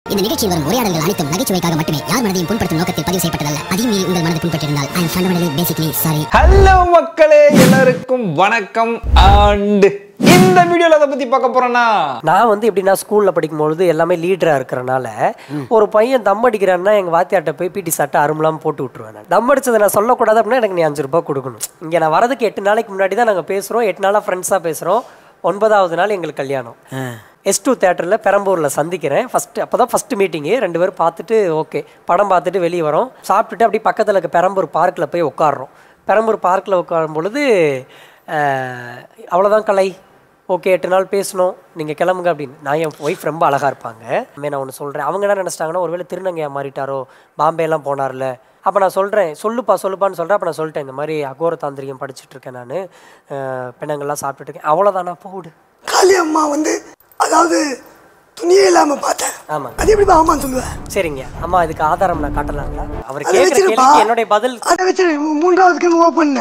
இந்த நிகழ்ச்சியில் வரும் உரையாடல்கள் அனைத்தும் நகைச்சுவைக்காக மட்டுமே யார் மனதையும் புண்படுத்தும் நோக்கத்தில் பதிவு செய்யப்பட்டதல்ல அதையும் மீறி உங்கள் மனதை புண்பட்டிருந்தால் I'm fundamentally basically sorry hello மக்களே எல்லாருக்கும் வணக்கம் அண்ட் இந்த வீடியோல அதை பத்தி பார்க்க போறோம்னா நான் வந்து எப்படின்னா ஸ்கூல்ல படிக்கும்பொழுது எல்லாமே லீடரா இருக்கிறனால ஒரு பையன் தம் அடிக்கிறான்னா எங்க வாத்தியாட்ட போய் பிடி சட்டை அரும்பலாம் போட்டு விட்டுருவேன் நான். தம் அடிச்சதை நான் சொல்லக்கூடாது அப்படின்னா எனக்கு நீ அஞ்சு ரூபாய் கொடுக்கணும் இங்க நான் வரதுக்கு எட்டு நாளைக்கு முன்னாடி தான் நாங்க பேசுறோம் எட்டு நாளா ஃப்ரெண்ட்ஸா பேசுறோம் ஒன்பதாவது நாள் எங்களுக்கு கல்யாணம் எஸ் டூ தேட்டரில் பெரம்பூரில் சந்திக்கிறேன் ஃபஸ்ட்டு அப்போ தான் ஃபஸ்ட்டு மீட்டிங்கு ரெண்டு பேரும் பார்த்துட்டு ஓகே படம் பார்த்துட்டு வெளியே வரோம் சாப்பிட்டுட்டு அப்படியே பக்கத்தில் இருக்க பெரம்பூர் பார்க்கில் போய் உட்காடுறோம் பெரம்பூர் பார்க்கில் உட்காரும் பொழுது அஹ், அவ்வளோதான் கலை ஓகே எட்டு நாள் பேசணும் நீங்கள் கிளம்புங்க அப்படின்னு நான் என் ஒய்ஃப் ரொம்ப அழகாக இருப்பாங்க மே நான் ஒன்று சொல்கிறேன் அவங்க என்ன நினச்சிட்டாங்கன்னா ஒருவேளை திருநங்கையா மாறிட்டாரோ பாம்பேலாம் போனார்ல அப்போ நான் சொல்கிறேன் சொல்லுப்பா சொல்லுப்பான்னு சொல்கிறேன் அப்போ நான் சொல்லிட்டேன் இந்த மாதிரி அகோர தாந்திரிகம் படிச்சுட்டு இருக்கேன் நான் பெண்ணங்கள்லாம் சாப்பிட்டுட்டு இருக்கேன் அவ்வளோதானா போடு காளி அம்மா வந்து அதாவது துணியே இல்லாம பார்த்தேன் ஆமாம் அது எப்படி ஆமான்னு சொல்லுவேன் சரிங்க அம்மா இதுக்கு ஆதாரம் நான் காட்டலாங்களா அவர் அதை கேட்குற வச்சிருப்பா கேள்விக்கு என்னுடைய பதில் அதை வச்சு மூன்றாவது கண் ஓப்பன்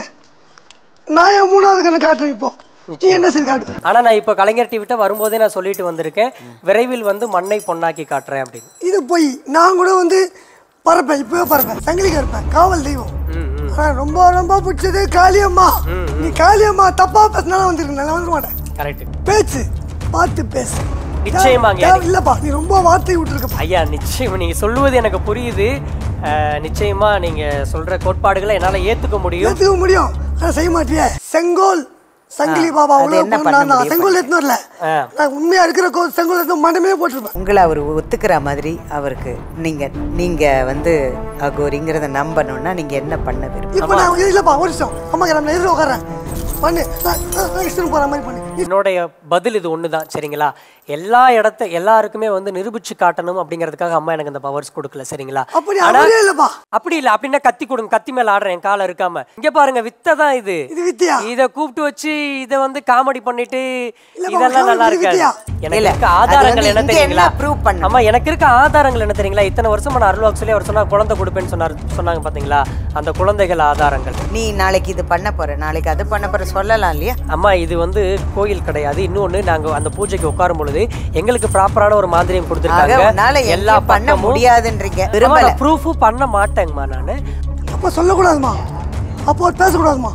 நான் என் மூணாவது கண்ணை காட்டுறேன் இப்போ நீ என்ன சரி காட்டு ஆனால் நான் இப்போ கலைஞர் டிவிட்ட வரும்போதே நான் சொல்லிட்டு வந்திருக்கேன் விரைவில் வந்து மண்ணை பொன்னாக்கி காட்டுறேன் அப்படின்னு இது போய் நான் கூட வந்து பறப்பேன் இப்பவே பறப்பேன் சங்கிலிக்கு இருப்பேன் காவல் தெய்வம் ஆனா ரொம்ப ரொம்ப பிடிச்சது காளியம்மா நீ காளியம்மா தப்பா பேசினாலும் வந்துருக்கு நல்லா வந்துட மாட்டேன் கரெக்ட் பேச்சு பார்த்து பேசு நிச்சயமாங்க. தேவை- இல்லப்பா நீ ரொம்ப வார்த்தை விட்டுருக்க ஐயா நிச்சயம் நீங்க சொல்லுவது எனக்கு புரியுது அஹ், நிச்சயமா நீங்க சொல்ற கோட்பாடுகளை என்னால ஏத்துக்க முடியும் ஏத்துக்க முடியும் ஆனா செய்ய மாட்டியே செங்கோல் சங்கிலி பாபா அது அவ்வளவு என்ன பொண்ணு பண்ண நான் தான். முடியும்? செங்கோல் எடுத்துன்னு வரல ஆ. நான் உண்மையா இருக்கிற கோ- செங்கோல் எடுத்து மண்டமே போட்டிருப்பேன் உங்களை அவர் ஒத்துக்கிற மாதிரி அவருக்கு நீங்க நீங்க வந்து அகோரிங்கிறத நம்பணும்னா நீங்க என்ன பண்ண விரும்புறீங்க இப்போ நான் இல்லப்பா ஒரு நிமிஷம் அம்மா நான் எதிர உட்காரேன் பண்ணு நான் நான் இஷ்டம் போற மாதிரி பண்ணு என்னுடைய பதில் இது ஒண்ணுதான் சரிங்களா எல்லா இடத்த எல்லாருக்குமே வந்து நிரூபிச்சு காட்டணும் அப்படிங்கிறதுக்காக அம்மா எனக்கு இந்த பவர்ஸ் கொடுக்கல சரிங்களா அப்படி ஆனா- அவரே இல்லப்பா அப்படி இல்ல அப்படின்னா கத்தி கொடுங்க கத்தி மேல ஆடுறேன் என் கால இருக்காம இங்க பாருங்க வித்தை தான் இது இது வித்தியா இத கூப்பிட்டு வச்சு இத வந்து காமெடி பண்ணிட்டு இல்லப்பா, இதெல்லாம் நல்லா comedy இருக்காது வித்தியா? எனக்கு இல்ல, இருக்க அது ஆதாரங்கள் வந்து என்ன இங்க தெரியுங்களா என்ன prove பண்ணணும்? ஆமா எனக்கு இருக்க ஆதாரங்கள் என்ன தெரியுங்களா இத்தனை வருஷம் நான் அருள்வாக் சொல்லி அவர் சொன்னா குழந்தை கொடுப்பேன்னு சொன்னார் சொன்னாங்க பாத்தீங்களா அந்த குழந்தைகள் ஆதாரங்கள் நீ நாளைக்கு இது பண்ண போற நாளைக்கு அது பண்ண போற சொல்லலாம் இல்லையா அம்மா இது வந்து கோயில் கிடையாது இன்னொன்னு நாங்க அந்த பூஜைக்கு உட்காரும் பொழுது எங்களுக்கு ப்ராப்பரான ஒரு மாந்திரியம் ஆக கொடுத்துருக்காங்க உன்னால எல்லா எல்லாம் பண்ண பக்கமும் முடியாதுன்றீங்க விரும்பல ப்ரூஃபும் பண்ண மாட்டேங்கம்மா நானு அப்போ சொல்லக்கூடாதுமா அப்போ பேசக்கூடாதுமா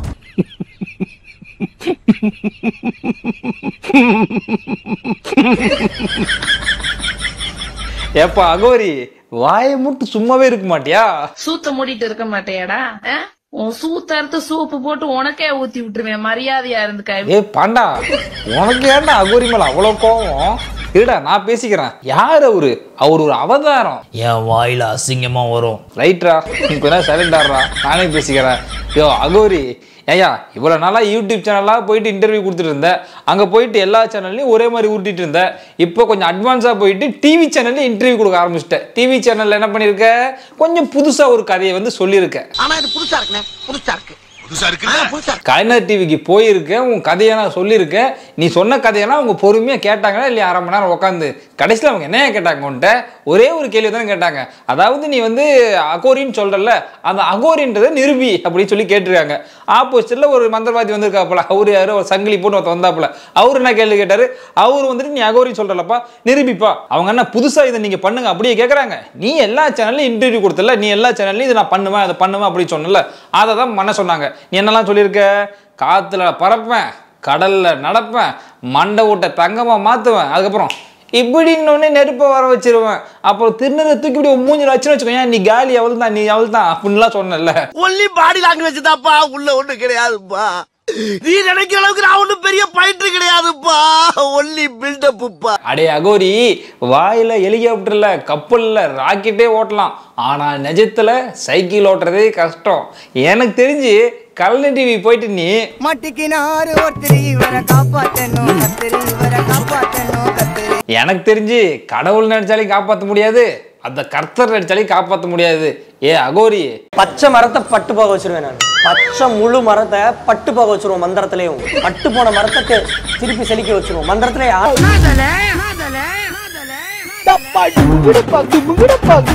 ஏப்பா அகோரி வாயை மட்டும் சும்மாவே இருக்க மாட்டியா சூத்த மூடிட்டு இருக்க மாட்டேயாடா ஆ? உன் சூத்த அறுத்து சூப்பு போட்டு உனக்கே ஊத்தி விட்டுருவேன் மரியாதையா இருந்துக்க ஏ பாண்டா உனக்கு ஏன்டா அகோரி மேல அவ்வளவு கோவம் இருடா நான் பேசிக்கிறேன் யார் அவரு அவர் ஒரு அவதாரம் என் வாயில அசிங்கமா வரும் ரைட்ரா நீ கொஞ்ச நேரம் சைலண்ட் ஆடுறா நானே பேசிக்கிறேன் யோ அகோரி ஏயா இவ்வளோ நாளாக யூடியூப் சேனலாக போயிட்டு இன்டர்வியூ கொடுத்துட்டு இருந்தேன் அங்கே போயிட்டு எல்லா சேனல்லையும் ஒரே மாதிரி உருட்டிட்டு இருந்தேன் இப்போ கொஞ்சம் அட்வான்ஸாக போயிட்டு டிவி சேனல்ல இன்டர்வியூ கொடுக்க ஆரம்பிச்சிட்டேன் டிவி சேனலில் என்ன பண்ணியிருக்க கொஞ்சம் புதுசாக ஒரு கதையை வந்து சொல்லியிருக்கேன் ஆனா இது புதுசா இருக்குண்ணே புதுசா இருக்கு புதுசா இருக்கு புதுசா இருக்கு கலைஞர் டிவிக்கு போயிருக்கேன் உன் கதையை நான் சொல்லியிருக்கேன் நீ சொன்ன கதையெல்லாம் அவங்க பொறுமையாக கேட்டாங்களா இல்லையா அரை மணி நேரம் உட்காந்து கடைசியில் அவங்க என்ன கேட்டாங்க உன்ட்ட ஒரே ஒரு கேள்வி தானே கேட்டாங்க அதாவது நீ வந்து அகோரின்னு சொல்கிறல்ல அந்த அகோரின்றதை நிரூபி அப்படின்னு சொல்லி கேட்டிருக்காங்க ஆப்போசிட்டில் ஒரு மந்திரவாதி வந்திருக்காப்புல அவரு யாரு ஒரு சங்கிலி போட்டு ஒருத்தன் வந்தாப்புல அவர் என்ன கேள்வி கேட்டாரு அவர் வந்துட்டு நீ அகோரின்னு சொல்கிறல்லப்பா நிரூபிப்பா அவங்க என்ன புதுசாக இதை நீங்கள் பண்ணுங்க அப்படியே கேட்குறாங்க நீ எல்லா சேனல்லையும் இன்டர்வியூ கொடுத்தல நீ எல்லா சேனல்லையும் இதை நான் பண்ணுவேன் அதை பண்ணுவேன் அப்படின்னு சொன்னல அதை தான் பண்ண சொன்னாங்க நீ என்னெல்லாம் சொல்லியிருக்க காற்றுல பறப்பேன் கடலில் நடப்பேன் மண்டை ஊட்ட தங்கமாக மாற்றுவேன் அதுக்கப்புறம் இப்படின்னு நெருப்பை வர வச்சிருவேன் அப்புறம் திருநெல்லை தூக்கி இப்படி உன் மூஞ்சில வச்சுன்னு வச்சுக்கோ ஏன் நீ காலி அவள் தான் நீ அவள் தான் அப்படின்லாம் சொன்னல ஒன்லி பாடி லாங்குவேஜ் தான்ப்பா உள்ள ஒண்ணு கிடையாதுப்பா நீ நினைக்கிற அளவுக்கு நான் ஒண்ணும் பெரிய பயிற்று கிடையாதுப்பா ஒன்லி பில்டப்புப்பா அடே அகோரி வாயில ஹெலிகாப்டர்ல கப்பல்ல ராக்கெட்டே ஓட்டலாம் ஆனா நிஜத்துல சைக்கிள் ஓட்டுறதே கஷ்டம் எனக்கு தெரிஞ்சு கல்லணை டிவி போயிட்டு நீ மாட்டிக்கினாரு ஒருத்தர் இவரை காப்பாத்தணும் கத்திரி இவரை காப்பாத்தணும் கத்திரி எனக்கு தெரிஞ்சு கடவுள் நினைச்சாலையும் காப்பாற்ற முடியாது அந்த கர்த்தர் நினைச்சாலையும் காப்பாற்ற முடியாது ஏ அகோரி பச்சை மரத்தை பட்டு போக வச்சிருவேன் நான் பச்சை முழு மரத்தை பட்டு போக வச்சிருவோம் மந்திரத்திலையும் பட்டு போன மரத்தை தி- திருப்பி செழிக்க வச்சிருவோம் மந்திரத்திலே யா-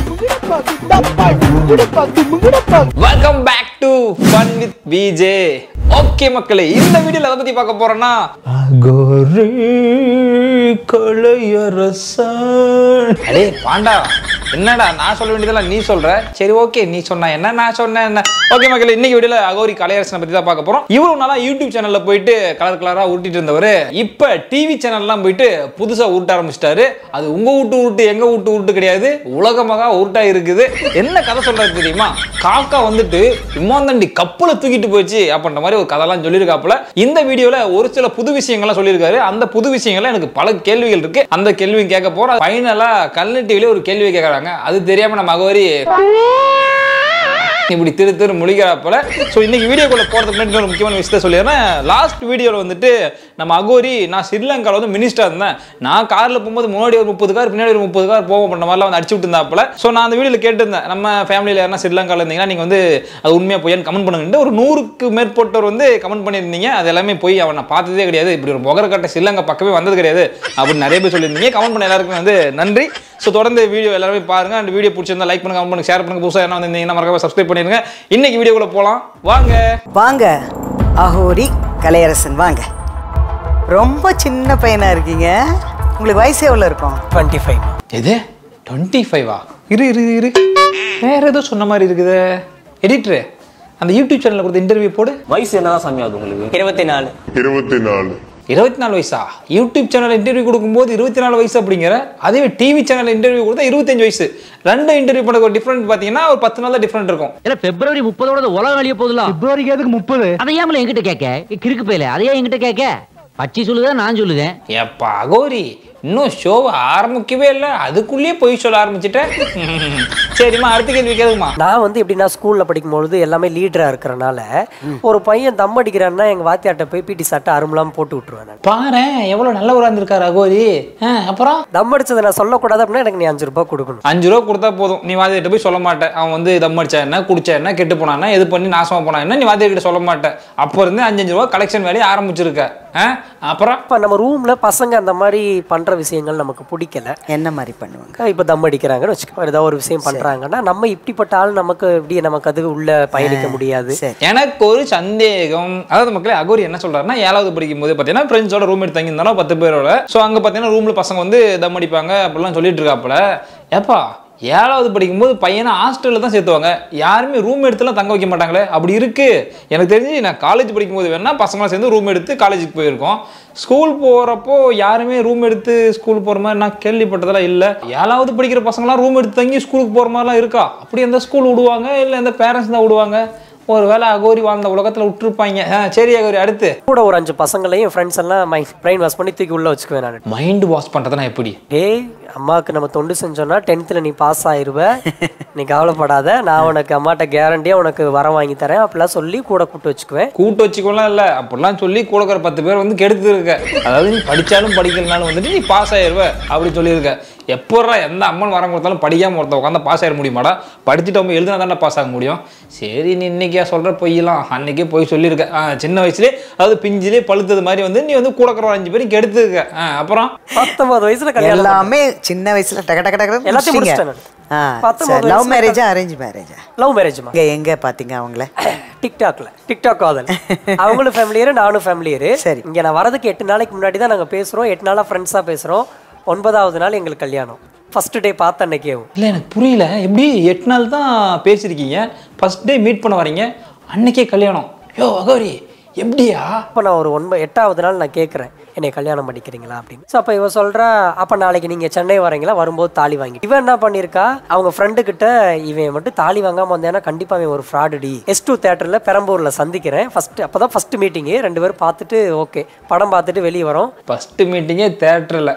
welcome back to fun with PJ okay மக்களே இந்த வீடியோல எதை பத்தி பார்க்க போறோம்னா அகோரி கலையரசன் அடே பாண்டா என்னடா நான் சொல்ல வேண்டியதெல்லாம் நீ சொல்ற சரி ஓகே நீ சொன்னா என்ன நான் சொன்னேன் என்ன ஓகே மக்களே இன்னைக்கு வீடியோல அகோரி கலையரசனை பத்தி தான் பார்க்க போறோம் இவ்வளவு நாளா யூடியூப் சேனல்ல போயிட்டு கலர் கலரா உருட்டிட்டு இருந்தவர் இப்ப டிவி சேனல்லாம் போயிட்டு புதுசா உருட்ட ஆரம்பிச்சிட்டாரு அது உங்க வீட்டு உருட்டு எங்க வீட்டு உருட்டு கிடையாது உலகமாக உருட்டா இருக்குது என்ன கதை சொல்றது தெரியுமா காக்கா வந்துட்டு இம்மாந்தண்டி கப்பலை தூக்கிட்டு போயிடுச்சு அப்படின்ற மாதிரி ஒரு கதைலாம் சொல்லியிருக்காப்புல இந்த வீடியோல ஒரு சில புது விஷயங்கள்லாம் சொல்லியிருக்காரு அந்த புது விஷயங்கள்ல எனக்கு பல கேள்விகள் இருக்கு அந்த கேள்வி கேட்க போறோம் ஃபைனலா கல்னு டிவில ஒரு கேள்வி கேட்கறாங்க அது தெரியாம நம்ம அகோரி இப்படி திரு திரு முழிக்கிறாப்பல ஸோ இன்னைக்கு வீடியோக்குள்ள போகிறதுக்கு முன்னாடி இன்னொரு முக்கியமான விஷயத்த சொல்லிடுறேன் லாஸ்ட் வீடியோவில் வந்துட்டு நம்ம அகோரி நான் ஸ்ரீலங்காவில் வந்து மினிஸ்டர் இருந்தேன் நான் காரில் போகும்போது முன்னாடி ஒரு முப்பது கார் பின்னாடி ஒரு முப்பது கார் போக பண்ண மாதிரிலாம் வந்து அடிச்சு விட்டுருந்தாப்புல ஸோ நான் அந்த வீடியோவில் கேட்டிருந்தேன் நம்ம ஃபேமிலியில் யாருன்னா ஸ்ரீலங்காவில் இருந்தீங்கன்னா நீங்கள் வந்து அது உண்மையாக பொய்யான்னு கமெண்ட் பண்ணுங்கன்ட்டு ஒரு நூறுக்கு மேற்பட்டவர் வந்து கமெண்ட் பண்ணியிருந்தீங்க அது எல்லாமே போய் அவன் நான் பார்த்ததே கிடையாது இப்படி ஒரு முகரக்கட்ட ஸ்ரீலங்கா பக்கமே வந்தது கிடையாது அப்படின்னு நிறைய பேர் சொல்லியிருந்தீங்க கமெண்ட் பண்ண எல்லாருக்கும் வந்து நன்றி ஸோ தொடர்ந்து வீடியோ எல்லாருமே பாருங்க அந்த வீடியோ பிடிச்சிருந்தா லைக் பண்ணுங்க கமெண்ட் பண்ணுங்க ஷேர் பண்ணுங்க புதுசாக என்ன வந்திருந்தீங்கன்னா மறக்காம சப்ஸ்கிரைப் பண்ணிருங்க இன்னைக்கு வீடியோக்குள்ள போகலாம் வாங்க வாங்க அகோரி கலையரசன் வாங்க ரொம்ப சின்ன பையனா இருக்கீங்க உங்களுக்கு வயசு எவ்வளோ இருக்கும் டுவெண்ட்டி ஃபைவ் எது டுவெண்ட்டி ஃபைவா இரு இரு இரு வேற ஏதோ சொன்ன மாதிரி இருக்குது எடிட்டரு அந்த யூடியூப் சேனலில் கொடுத்த இன்டர்வியூ போடு வயசு என்னதான் சாமி ஆகுது உங்களுக்கு இருபத்தி நாலு இருபத்தி நாலு இருபத்தி நாலு வயசா யூடியூப் சேனல் இன்டர்வியூ கொடுக்கும்போது இருபத்தி நாலு வயசு அப்படிங்கிற அதே டிவி சேனல் இன்டர்வியூ கொடுத்தா இருபத்தஞ்சு வயசு ரெண்டு இன்டர்வியூ பண்ண ஒரு டிஃப்ரெண்ட் பார்த்தீங்கன்னா ஒரு பத்து நாள் தான் டிஃப்ரெண்ட் இருக்கும் இல்ல பிப்ரவரி முப்பதோட உலகம் அழிய போதுல பிப்ரவரிக்கு எதுக்கு முப்பது அதை ஏன் என்கிட்ட கேட்க கிறுக்கு போயில அதையே என்கிட்ட கேட்க பச்சி சொல்லுதா நான் சொல்லுதேன் எப்பா அகோரி இன்னும் ஷோவை ஆரம்பிக்கவே இல்லை அதுக்குள்ளேயே போய் சொல்ல ஆரம்பிச்சிட்டேன் சரிம்மா அடுத்த கேள்வி கேளுமா நான் வந்து எப்படின்னா ஸ்கூல்ல படிக்கும்பொழுது எல்லாமே லீடரா இருக்கிறனால ஒரு பையன் தம் அடிக்கிறான்னா எங்க வாத்தியாட்ட போய் பிடி சட்டை அரும்பலாம் போட்டு விட்டுருவேன் நான் பாரு எவ்வளோ நல்லவராக இருந்திருக்காரு அகோரி ஆ, அப்புறம் தம் அடிச்சதை நான் சொல்லக்கூடாது அப்படின்னா எனக்கு நீ அஞ்சு ரூபாய் கொடுக்கணும் அஞ்சு ரூபா கொடுத்தா போதும் நீ வாத்தியிட்ட போய் சொல்ல மாட்டேன் அவன் வந்து தம் அடிச்சா என்ன குடிச்சா என்ன கெட்டு போனான்னா எது பண்ணி நாசமா போனா என்ன நீ வாத்தியிட்ட சொல்ல மாட்டேன் அப்போ இருந்து அஞ்சு அஞ்சு ரூபா கலெக்ஷன் வேலையை ஆரம்பிச்சிருக்க ஆ? அப்புறம் இப்போ நம்ம ரூம்ல பசங்க அந்த மாதிரி பண்ற விஷயங்கள் நமக்கு பிடிக்கல என்ன மாதிரி பண்ணுவாங்க இப்போ தம் அடிக்கிறாங்கன்னு வச்சுக்கோ ஏதாவது ஒரு விஷயம் பண்றாங்கன்னா நம்ம இப்படிப்பட்ட ஆள் நமக்கு இப்படி நமக்கு அது உள்ள பயணிக்க முடியாது சரி எனக்கு ஒரு சந்தேகம் அதாவது மக்களே அகோரி என்ன சொல்றாருன்னா ஏழாவது படிக்கும் போது பார்த்தீங்கன்னா ஃப்ரெண்ட்ஸோட ரூம் எடுத்து தங்கியிருந்தாலும் பத்து பேரோட ஸோ அங்கே பார்த்தீங்கன்னா ரூம்ல பசங்க வந்து தம் அடிப்பாங்க அப்படிலாம் சொல்லிட்டு இருக்காப்புல ஏப்பா ஏழாவது படிக்கும்போது பையனை ஹாஸ்டலில் தான் சேர்த்துவாங்க யாருமே ரூம் எடுத்துலாம் தங்க வைக்க மாட்டாங்களே அப்படி இருக்கு எனக்கு தெரிஞ்சு நான் காலேஜ் படிக்கும்போது வேணா பசங்களாம் சேர்ந்து ரூம் எடுத்து காலேஜுக்கு போயிருக்கோம் ஸ்கூல் போகிறப்போ யாருமே ரூம் எடுத்து ஸ்கூல் போகிற மாதிரி நான் கேள்விப்பட்டதெல்லாம் இல்லை ஏழாவது படிக்கிற பசங்களாம் ரூம் எடுத்து தங்கி ஸ்கூலுக்கு போகிற மாதிரிலாம் இருக்கா அப்படி எந்த ஸ்கூல் விடுவாங்க இல்லை எந்த பேரண்ட்ஸ் தான் விடுவாங்க ஒரு வேளை அகோரி வாழ்ந்த உலகத்தில் விட்டுருப்பாங்க ஆ, சரி அகோரி அடுத்து கூட ஒரு அஞ்சு பசங்களையும் ஃப்ரெண்ட்ஸ் எல்லாம் மை பிரெயின் வாஷ் பண்ணி தூக்கி உள்ள வச்சுக்குவேன் நான் மைண்ட் வாஷ் பண்ணுறதுனா எப்படி டேய் அம்மாவுக்கு நம்ம தொண்டு செஞ்சோம்னா டென்த்தில் நீ பாஸ் ஆயிருவ நீ கவலைப்படாத நான் உனக்கு அம்மாட்ட கேரண்டியாக உனக்கு வரம் வாங்கி தரேன் அப்படிலாம் சொல்லி கூட கூப்பிட்டு வச்சுக்குவேன் கூட்டு வச்சுக்கலாம் இல்லை அப்படிலாம் சொல்லி கூட இருக்கிற பத்து பேர் வந்து கெடுத்து இருக்க அதாவது நீ படித்தாலும் படிக்கலனாலும் வந்துட்டு நீ பாஸ் ஆயிருவ அப்படி சொல்லியிருக்க எப்போறா எந்த அம்மன் வரம் கொடுத்தாலும் படிக்காம ஒருத்த உட்காந்து பாஸ் ஆயிட முடியுமாடா படிச்சுட்டு அவங்க எழுதினா தானே பாஸ் ஆக முடியும் சரி நீ இன்னைக்கே சொல்கிற பொய்யலாம் அன்னைக்கே போய் சொல்லியிருக்க ஆ, சின்ன வயசுலேயே அதாவது பிஞ்சிலே பழுத்தது மாதிரி வந்து நீ வந்து கூட இருக்கிற ஒரு அஞ்சு பேரும் கெடுத்துருக்க ஆ, அப்புறம் பத்தொன்பது வயசுல கல்யாணம் எல்லாமே சின்ன வயசுல டக டக டக எல்லாத்தையும் முடிச்சிட்டேன் நான். பத்தொன்பது லவ் வயசுல மேரேஜா அரேஞ்ச் மேரேஜா லவ் மேரேஜ்மா இங்க எங்க பாத்தீங்க அவங்கள டிக்டாக்ல டிக்டாக் காதல் அவங்களும் ஃபேமிலியரு நானும் ஃபேமிலியரு சரி. இங்க நான் வரதுக்கு எட்டு நாளைக்கு முன்னாடி தான் நாங்க பேசுறோம் எட்டு நாளா ஃப்ரெண்ட்ஸா பேசுறோம் ஒன்பதாவது நாள் எங்களுக்கு கல்யாணம் ஃபர்ஸ்ட் டே பார்த்த அன்னைக்கே இல்லை எனக்கு புரியல எப்படி எட்டு நாள் தான் பேசியிருக்கீங்க ஃபர்ஸ்ட் டே மீட் பண்ண வரீங்க அன்னைக்கே கல்யாணம் யோ அகோரி எப்படியா அப்போ நான் ஒரு ஒன்பது எட்டாவது நாள் நான் கேட்குறேன் என்னை கல்யாணம் பண்ணிக்கிறீங்களா அப்படின்னு ஸோ அப்போ இவ சொல்கிறா அப்போ நாளைக்கு நீங்கள் சென்னை வரீங்களா வரும்போது தாலி வாங்கி இவன் என்ன பண்ணியிருக்கா அவங்க ஃப்ரெண்டு கிட்ட இவன் மட்டும் தாலி வாங்காமல் வந்தேன்னா கண்டிப்பாக இவன் ஒரு ஃப்ராடுடி எஸ் டூ தேட்டரில் பெரம்பூரில் சந்திக்கிறேன் ஃபஸ்ட்டு அப்போ தான் ஃபஸ்ட்டு மீட்டிங்கு ரெண்டு பேரும் பார்த்துட்டு ஓகே படம் பார்த்துட்டு வெளியே வரோம் ஃபஸ்ட்டு மீட்டிங்கே தேட்டரில்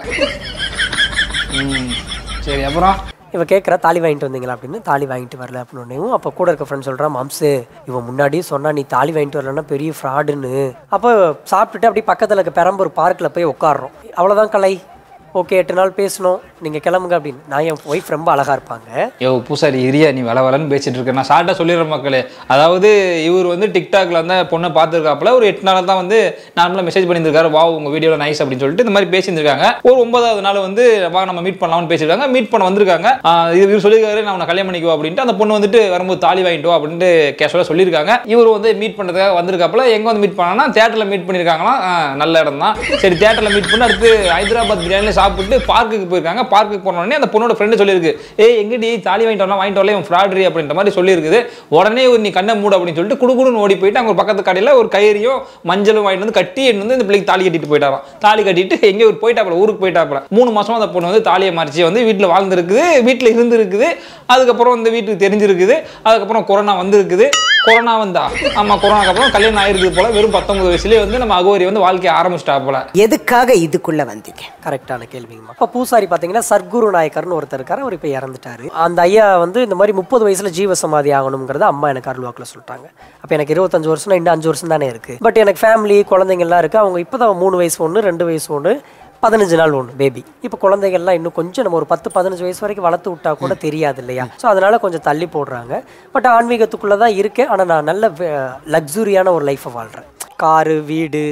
சரி அப்புறம் இவன் கேட்குறா தாலி வாங்கிட்டு வந்தீங்களா அப்படின்னு தாலி வாங்கிட்டு வரல அப்படின்னு அப்போ கூட இருக்க ஃப்ரெண்ட் சொல்கிறான் மாம்சு இவன் முன்னாடியே சொன்னா நீ தாலி வாங்கிட்டு வரலன்னா பெரிய ஃப்ராடுன்னு அப்போ சாப்பிட்டுட்டு அப்படியே பக்கத்தில் இருக்க பெரம்பூர் பார்க்கில் போய் உட்காடுறோம் அவ்வளோதான் கலை ஓகே எட்டு நாள் பேசணும் நீங்க கிளம்புங்க அப்படின்னு நான் என் ஒய்ஃப் ரொம்ப அழகா இருப்பாங்க யோ பூசாரி இரியா நீ வள வளன்னு பேசிட்டு இருக்க நான் ஷார்ட்டாக சொல்லிடுறேன் மக்களே அதாவது இவர் வந்து டிக்டாக்ல அந்த பொண்ணை பார்த்துருக்காப்புல ஒரு எட்டு நாள் தான் வந்து நார்மலாக மெசேஜ் பண்ணியிருக்காரு வா உங்க வீடியோவில் நைஸ் அப்படின்னு சொல்லிட்டு இந்த மாதிரி பேசியிருக்காங்க ஒரு ஒன்பதாவது நாள் வந்து வா நம்ம மீட் பண்ணலாம்னு பேசியிருக்காங்க மீட் பண்ண வந்திருக்காங்க ஆஹ் இது இவர் சொல்லியிருக்காரு நான் உன்னை கல்யாணம் பண்ணிக்குவா அப்படின்ட்டு அந்த பொண்ணு வந்துட்டு வரும்போது தாலி வாங்கிட்டு வா அப்படின்ட்டு கேஷுவலாக சொல்லியிருக்காங்க இவர் வந்து மீட் பண்ணுறதுக்காக வந்திருக்காப்புல எங்கே வந்து மீட் பண்ணாங்கன்னா தேட்டரில் மீட் பண்ணியிருக்காங்களாம் ஆஹ் நல்ல இடம் தான் சரி தேட்டரில் மீட் பண்ணி அடுத்து ஹைதராபாத் பிரியாணியில் சாப்பிட்டு பார்க்குக்கு போயிருக்காங்க பார்க்குக்கு போன உடனே அந்த பொண்ணோட ஃப்ரெண்டு சொல்லியிருக்கு ஏய் எங்கடி தாலி வாங்கிட்டு வரலாம் வாங்கிட்டு வரல இவன் ஃப்ராட்ரி அப்படின்ற மாதிரி சொல்லியிருக்குது உடனே ஒரு நீ கண்ணை மூடு அப்படின்னு சொல்லிட்டு குடுகுடுன்னு ஓடி போயிட்டு அங்க ஒரு பக்கத்து கடையில் ஒரு கயிறையும் மஞ்சளும் வாங்கிட்டு வந்து கட்டி எடுத்து வந்து இந்த பிள்ளைக்கு தாலி கட்டிட்டு போயிட்டாராம் தாலி கட்டிட்டு எங்கே ஒரு போயிட்டாப்புல ஊருக்கு போயிட்டாப்புல மூணு மாசமா அந்த பொண்ணு வந்து தாலியை மறைச்சி வந்து வீட்டில் வாழ்ந்துருக்குது வீட்டில் இருந்திருக்குது அதுக்கப்புறம் இந்த வீட்டுக்கு தெரிஞ்சிருக்குது அதுக்கப்புறம் கொரோனா வந்திருக்குது கொரோனா வந்தா ஆமா கொரோனாக்கு அப்புறம் கல்யாணம் ஆயிருக்குது போல வெறும் பத்தொன்பது வயசுலேயே வந்து நம்ம அகோரி வந்து வாழ்க்கையை ஆரம்பிச்சிட்டா போல எதுக்காக இதுக்குள்ள வந்தீங்க கரெக்டான கேள்விங்கம்மா இப்போ பூசாரி பார்த்தீங்கன்னா சர்க்குரு நாயக்கர்னு ஒருத்தர் இருக்காரு அவர் இப்போ இறந்துட்டாரு அந்த ஐயா வந்து இந்த மாதிரி முப்பது வயசுல ஜீவ சமாதி ஆகணுங்கிறத அம்மா எனக்கு அருள்வாக்கில் சொல்லிட்டாங்க அப்போ எனக்கு இருபத்தஞ்சு வருஷம் இன்னும் அஞ்சு வருஷம் தானே இருக்கு பட் எனக்கு ஃபேமிலி குழந்தைங்க எல்லாம் இருக்கு அவங்க இப்போ தான் மூணு வயசு ஒன்று ரெண்டு வயசு ஒன்று பதினஞ்சு நாள் ஒன்று பேபி இப்போ குழந்தைகள்லாம் இன்னும் கொஞ்சம் நம்ம ஒரு பத்து பதினஞ்சு வயசு வரைக்கும் வளர்த்து விட்டா கூட தெரியாது இல்லையா ஸோ அதனால கொஞ்சம் தள்ளி போடுறாங்க பட் ஆன்மீகத்துக்குள்ளே தான் இருக்கேன் ஆனால் நான் நல்ல லக்ஸுரியான ஒரு லைஃப்பை வாழ்கிறேன் காரு வீடு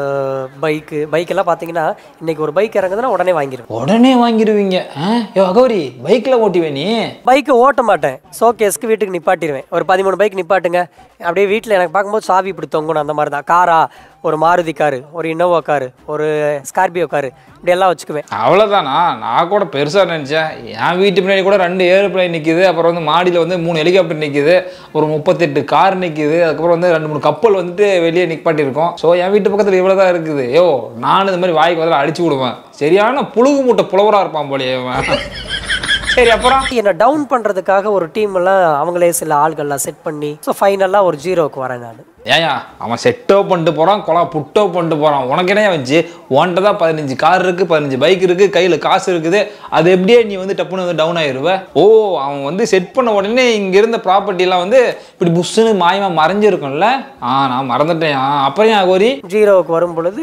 பைக்கு பைக்கெல்லாம் பார்த்தீங்கன்னா இன்னைக்கு ஒரு பைக் இறங்குதுன்னா உடனே வாங்கிடுவேன் உடனே வாங்கிடுவீங்க ஆ? யோ அகோரி பைக்கில் ஓட்டிவே நீ பைக்கு ஓட்ட மாட்டேன் ஷோகேஸ்க்கு வீட்டுக்கு நிப்பாட்டிடுவேன் ஒரு பதிமூணு பைக் நிப்பாட்டுங்க அப்படியே வீட்டில் எனக்கு பார்க்கும்போது சாவி இப்படி தொங்கணும் அந்த மாதிரி தான் காரா ஒரு மாருதி காரு ஒரு இன்னோவா காரு ஒரு ஸ்கார்பியோ காரு இப்படி எல்லாம் வச்சுக்குவேன் அவ்வளோதானா நான் கூட பெருசாக நினச்சேன் என் வீட்டு பின்னாடி கூட ரெண்டு ஏரோப்ளைன் நிற்கிது அப்புறம் வந்து மாடியில் வந்து மூணு ஹெலிகாப்டர் நிற்கிது ஒரு முப்பத்தெட்டு கார் நிற்கிது அதுக்கப்புறம் வந்து ரெண்டு மூணு கப்பல் வந்துட்டு வெளியே நிற்பாட்டிருக்கோம் ஸோ என் வீட்டு பக்கத்தில் இவ்வளோ தான் இருக்குது யோ நான் இந்த மாதிரி வாய்க்கு பதிலாக அடிச்சு விடுவேன் சரியான புழுகு மூட்டை புலவராக இருப்பான் போலயே இவன். சரி அப்புறம் என்னை டவுன் பண்ணுறதுக்காக ஒரு டீம் எல்லாம் அவங்களே சில ஆள்கள்லாம் செட் பண்ணி ஸோ ஃபைனலாக ஒரு ஜீரோவுக்கு வரேன் நான் ஏயா அவன் செட்டோ பண்ணிட்டு போகிறான் கொலா புட்டோ பண்ணிட்டு போகிறான் உனக்கு என்ன வச்சு உன்கிட்ட தான் பதினஞ்சு கார் இருக்குது பதினஞ்சு பைக் இருக்குது கையில் காசு இருக்குது அது எப்படியே நீ வந்து டப்புன்னு வந்து டவுன் ஆயிடுவ ஓ அவன் வந்து செட் பண்ண உடனே இங்கே இருந்த ப்ராப்பர்ட்டிலாம் வந்து இப்படி புஷ்ஷுன்னு மாயமாக மறைஞ்சிருக்கும்ல ஆ நான் மறந்துட்டேன் ஆ, அப்புறம் ஏன் கோரி ஜீரோவுக்கு வரும் பொழுது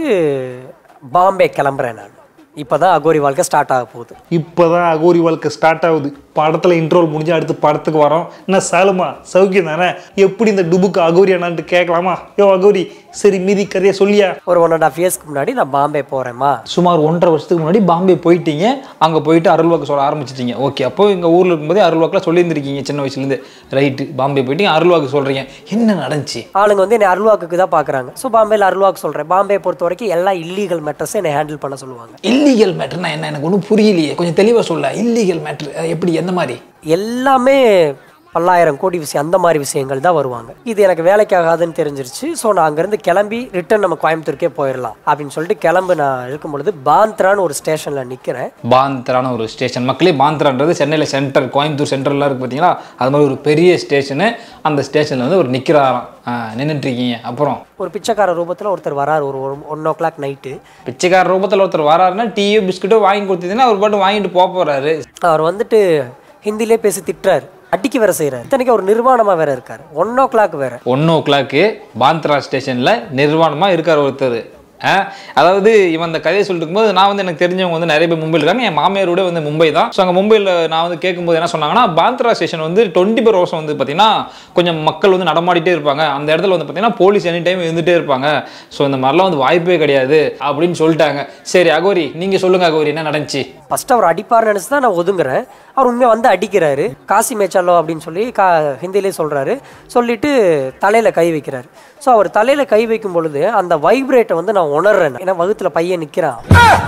பாம்பே கிளம்புறேன் நான் இப்போ தான் அகோரி வாழ்க்கை ஸ்டார்ட் ஆக போகுது இப்போதான் அகோரி வாழ்க்கை ஸ்டார்ட் ஆகுது படத்தில் இன்ட்ரோல் முடிஞ்சு அடுத்து படத்துக்கு வரோம் என்ன சாலுமா சௌக்கியம் தானே எப்படி இந்த டுபுக்கு அகோரி என்னான்ட்டு கேட்கலாமா யோ அகோரி சரி மீதி கதையை சொல்லியா ஒரு ஒன் அண்ட் ஆஃப் இயர்ஸ்க்கு முன்னாடி நான் பாம்பே போகிறேம்மா சுமார் ஒன்றரை வருஷத்துக்கு முன்னாடி பாம்பே போயிட்டீங்க அங்கே போயிட்டு அருள்வாக்கு சொல்ல ஆரம்பிச்சிட்டீங்க ஓகே அப்போ எங்கள் ஊரில் இருக்கும்போதே அருள்வாக்கில் சொல்லியிருந்திருக்கீங்க சின்ன வயசுலேருந்து ரைட்டு பாம்பே போயிட்டு அருள்வாக்கு சொல்கிறீங்க என்ன நடந்துச்சு ஆளுங்க வந்து என்னை அருள்வாக்குக்கு தான் பார்க்குறாங்க ஸோ பாம்பேல அருள்வாக்கு சொல்கிறேன் பாம்பே பொறுத்த வரைக்கும் எல்லா இல்லீகல் மேட்டர்ஸும் என்னை ஹேண்டில் பண்ண சொல்லுவாங்க இல்லீகல் மேட்டர்னா என்ன எனக்கு ஒன்றும் புரியலையே கொஞ்சம் தெளிவாக சொல்ல இல்லீகல் மேட்ரு எப்படி எந்த மாதிரி எல்லாமே பல்லாயிரம் கோடி விஷயம் அந்த மாதிரி விஷயங்கள் தான் வருவாங்க இது எனக்கு வேலைக்கு ஆகாதுன்னு தெரிஞ்சிருச்சு ஸோ நான் அங்கேருந்து கிளம்பி ரிட்டர்ன் நம்ம கோயம்புத்தூருக்கே போயிடலாம் அப்படின்னு சொல்லிட்டு கிளம்பு நான் இருக்கும் பொழுது பாந்த்ரான்னு ஒரு ஸ்டேஷனில் நிற்கிறேன் பாந்தரான ஒரு ஸ்டேஷன் மக்களே பாந்தரான்றது சென்னையில் சென்டர் கோயம்புத்தூர் சென்டர்லாம் இருக்குது பார்த்தீங்களா அது மாதிரி ஒரு பெரிய ஸ்டேஷனு அந்த ஸ்டேஷனில் வந்து ஒரு நிற்கிறாராம் நின்றுட்டு இருக்கீங்க அப்புறம் ஒரு பிச்சைக்கார ரூபத்தில் ஒருத்தர் வராரு ஒரு ஒன் ஓ கிளாக் நைட்டு பிச்சைக்கார ரூபத்தில் ஒருத்தர் வராருன்னா டீயோ பிஸ்கட்டோ வாங்கி கொடுத்தீங்கன்னா அவர் பாட்டு வாங்கிட்டு போக போகிறாரு அவர் வந்துட்டு ஹிந்திலே பேசி திட்டுறாரு அடிக்க வேற செய்கிறார் இத்தனைக்கு ஒரு நிர்வாணமாக வேற இருக்கார் ஒன் ஓ கிளாக் வேற ஒன் ஓ கிளாக்கு பாந்த்ரா ஸ்டேஷனில் நிர்வாணமாக இருக்கார் ஒருத்தர் ஆ, அதாவது இவன் அந்த கதையை சொல்லிட்டு இருக்கும்போது நான் வந்து எனக்கு தெரிஞ்சவங்க வந்து நிறைய பேர் மும்பையில் இருக்காங்க என் மாமியாரோட வந்து மும்பை தான் ஸோ அங்கே மும்பையில் நான் வந்து கேட்கும்போது என்ன சொன்னாங்கன்னா பாந்த்ரா ஸ்டேஷன் வந்து டுவெண்ட்டி ஃபோர் ஹவர்ஸ் வந்து பார்த்தீங்கன்னா கொஞ்சம் மக்கள் வந்து நடமாடிட்டே இருப்பாங்க அந்த இடத்துல வந்து பார்த்தீங்கன்னா போலீஸ் எனி டைம் இருந்துகிட்டே இருப்பாங்க ஸோ இந்த மாதிரிலாம் வந்து வாய்ப்பே கிடையாது அப்படின்னு சொல்லிட்டாங்க சரி அகோரி நீங்கள் சொல்லுங்கள் அகோரி என்ன நடந்துச்சு ஃபர்ஸ்ட் அவர் அடிப்பார்னு நினச்சி தான் நான் ஒதுங்குறேன் அவர் உண்மையாக வந்து அடிக்கிறாரு காசி மேய்ச்சாலோ அப்படின்னு சொல்லி கா ஹிந்திலே சொல்கிறாரு சொல்லிட்டு தலையில் கை வைக்கிறாரு ஸோ அவர் தலையில் கை வைக்கும் பொழுது அந்த வைப்ரேட்டை வந்து நான் உணர்றேன் ஏன்னா வகுத்துல பையன் நிற்கிறான்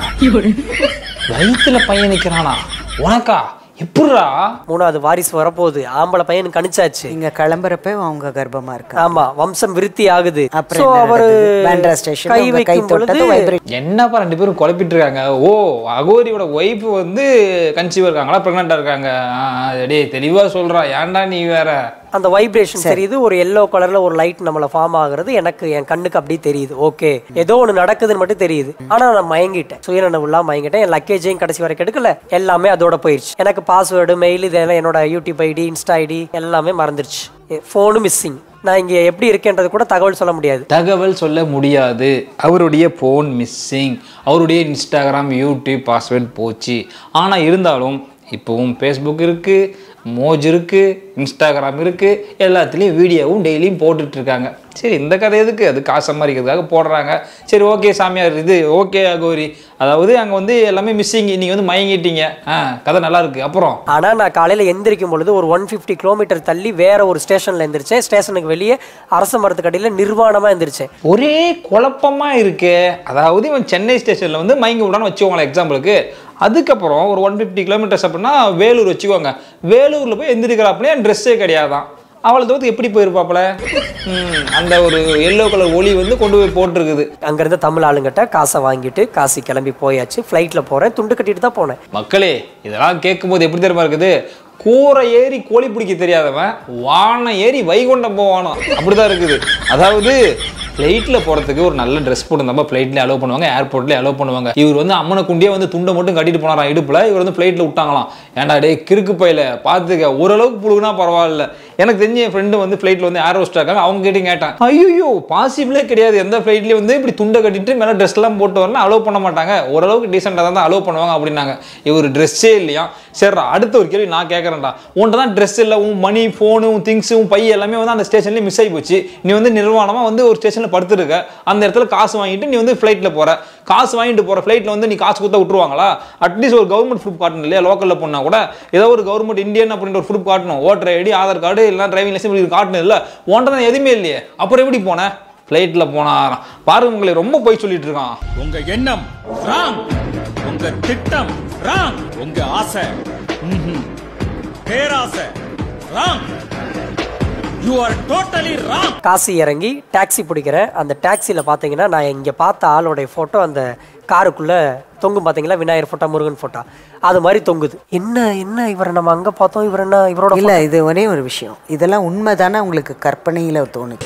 வயிற்றுல பையன் நிற்கிறானா உனக்கா எப்படிரா மூணாவது வாரிசு வரப்போகுது ஆம்பளை பையன் கணிச்சாச்சு நீங்க கிளம்புறப்ப அவங்க கர்ப்பமா இருக்கா ஆமா வம்சம் விருத்தி ஆகுது அப்புறம் So என்ன அவரு நடந்தது? பேண்ட்ரா ஸ்டேஷன்ல கை உங்க கை வைக்கும் பொழுது தொட்டது vibrate என்னப்பா ரெண்டு பேரும் குழப்பிட்டு இருக்காங்க ஓ அகோரியோட ஒய்ஃப் வந்து கன்சீவ் இருக்காங்களா ப்ரெக்னெண்ட்டாக இருக்காங்க ஆ, ஆ, டேய் தெளிவாக சொல்கிறா ஏன்டா நீ வேற அந்த வைப்ரேஷன் தெரியுது ஒரு எல்லோ கலர்ல ஒரு லைட் நம்மள ஃபார்ம் ஆகுறது எனக்கு என் கண்ணுக்கு அப்படியே தெரியுது ஓகே ஏதோ ஒன்று நடக்குதுன்னு மட்டும் தெரியுது ஆனா நான் மயங்கிட்டேன் சுயநனவுலாம் மயங்கிட்டேன் என் லக்கேஜையும் கடைசி வரைக்கும் எடுக்கல எல்லாமே அதோட போயிடுச்சு எனக்கு பாஸ்வேர்டு மெயில் இதெல்லாம் என்னோட யூடியூப் ஐடி இன்ஸ்டா ஐடி எல்லாமே மறந்துருச்சு ஃபோனு மிஸ்ஸிங் நான் இங்கே எப்படி இருக்கேன்றது கூட தகவல் சொல்ல முடியாது தகவல் சொல்ல முடியாது அவருடைய ஃபோன் மிஸ்ஸிங் அவருடைய இன்ஸ்டாகிராம் யூடியூப் பாஸ்வேர்ட் போச்சு ஆனால் இருந்தாலும் இப்போவும் ஃபேஸ்புக் இருக்குது மோஜ் இருக்குது இன்ஸ்டாகிராம் இருக்குது எல்லாத்துலேயும் வீடியோவும் டெய்லியும் போட்டுட்டு இருக்காங்க சரி இந்த கதை எதுக்கு அது காசு சம்பாதிக்கிறதுக்காக போடுறாங்க சரி ஓகே சாமியார் இது ஓகே கௌரி அதாவது அங்கே வந்து எல்லாமே மிஸ்ஸிங் நீங்கள் வந்து மயங்கிட்டீங்க ஆ கதை நல்லா இருக்கு அப்புறம் ஆனால் நான் காலையில் எந்திரிக்கும் பொழுது ஒரு ஒன் ஃபிஃப்டி கிலோமீட்டர் தள்ளி வேற ஒரு ஸ்டேஷனில் எந்திரிச்சேன் ஸ்டேஷனுக்கு வெளியே அரச மரத்துக்கடியில் நிர்வாணமாக எந்திரிச்சேன் ஒரே குழப்பமா இருக்கே அதாவது இவன் சென்னை ஸ்டேஷனில் வந்து மயங்கி விடான்னு வச்சுக்கோங்களேன் எக்ஸாம்பிளுக்கு அதுக்கப்புறம் ஒரு ஒன் ஃபிஃப்டி கிலோமீட்டர்ஸ் அப்படின்னா வேலூர் வச்சுக்கோங்க வேலூரில் போய் எந்திரிக்கிறாப்புல ட்ரெஸ்ஸே கிடையாதான் அவளை தவிர்த்து எப்படி போயிருப்பாப்புல ம், அந்த ஒரு எல்லோ கலர் ஒளி வந்து கொண்டு போய் போட்டிருக்குது அங்கேருந்து தமிழ் ஆளுங்கிட்ட காசை வாங்கிட்டு காசி கிளம்பி போயாச்சு ஃப்ளைட்டில் போகிறேன் துண்டு கட்டிட்டு தான் போனேன் மக்களே இதெல்லாம் கேட்கும்போது எப்படி தெரியுமா இருக்குது கூரை ஏறி கோழி பிடிக்க தெரியாதவன் வானம் ஏறி வைகுண்டம் போவானோ அப்படிதான் இருக்குது அதாவது ஃப்ளைட்டில் போகிறதுக்கு ஒரு நல்ல ட்ரெஸ் போட்டு ஃப்ளைட்லேயே அலோவ் பண்ணுவாங்க ஏர்போர்ட்லேயே அலோவ் பண்ணுவாங்க இவர் வந்து அம்மனை குண்டியே வந்து துண்டை மட்டும் கட்டிட்டு போனாராம் இடுப்பில் இவர் வந்து ஃப்ளைட்டில் விட்டாங்களாம் ஏன்டா டே கிறுக்கு பையில பார்த்துக்க ஓரளவுக்கு புழுகுனா பரவாயில்ல எனக்கு தெரிஞ்ச என் ஃப்ரெண்டு வந்து ஃப்ளைட்டில் வந்து ஏர் ஹோஸ்ட் இருக்காங்க அவங்க கிட்ட கேட்டேன் ஐயோ பாசிபிளே கிடையாது எந்த ஃப்ளைட்லேயும் வந்து இப்படி துண்டை கட்டிட்டு மேலே ட்ரெஸ்லாம் போட்டு வரலாம் அலோவ் பண்ண மாட்டாங்க ஓரளவுக்கு டீசெண்டாக தான் அலோவ் பண்ணுவாங்க அப்படின்னாங்க இவர் ட்ரெஸ்ஸே இல்லையா சரிடா அடுத்த ஒரு கேள்வி நான் கேட்குறேன்டா உன்ட்ட தான் ட்ரெஸ் இல்லை உன் மணி ஃபோனு உன் திங்ஸு உன் பை எல்லாமே வந்து அந்த ஸ்டேஷன்லேயே மிஸ் ஆகி போச்சு நீ வந்து நிர்வாணமாக வந்து ஒரு ஸ்டேஷனில் படுத்துருக்க அந்த இடத்துல காசு வாங்கிட்டு நீ வந்து ஃப்ளைட்டில் போகிற காசு வாங்கிட்டு போகிற ஃப்ளைட்டில் வந்து நீ காசு கொடுத்தா விட்டுருவாங்களா அட்லீஸ்ட் ஒரு கவர்மெண்ட் ப்ரூஃப் காட்டணும் இல்லையா லோக்கலில் போனால் கூட ஏதோ ஒரு கவர்மெண்ட் இந்தியன் அப்படின்ற ஒரு ப்ரூஃப் காட்டணும் ஓட்டர் ஐடி ஆதார் கார்டு இல்லைனா டிரைவிங் லைசன்ஸ் இப்படி காட்டணும் இல்லை உன்ட்ட தான் எதுவுமே இல்லையே அப்புறம் எப்படி போனேன் ஃப்ளைட்டில் போனாராம் பாருங்க உங்களை ரொம்ப போய் சொல்லிட்டு இருக்கான் உங்க எண்ணம் ராங் உங்க திட்டம் ராங் உங்க ஆசை ம்ஹும். பேராசை wrong you are totally wrong Kashi இறங்கி டாக்ஸி பிடிக்கிறேன் அந்த டாக்ஸியில் பார்த்தீங்கன்னா நான் இங்கே பார்த்த ஆளோடைய ஃபோட்டோ அந்த காருக்குள்ளே தொங்கும் பார்த்தீங்களா விநாயகர் ஃபோட்டோ முருகன் ஃபோட்டோ அது மாதிரி தொங்குது என்ன என்ன இவரை நம்ம அங்கே பார்த்தோம் இவர் என்ன இவரோட இல்ல இது ஒரே ஒரு விஷயம் இதெல்லாம் உண்மைதானே உங்களுக்கு கற்பனையில தோணுது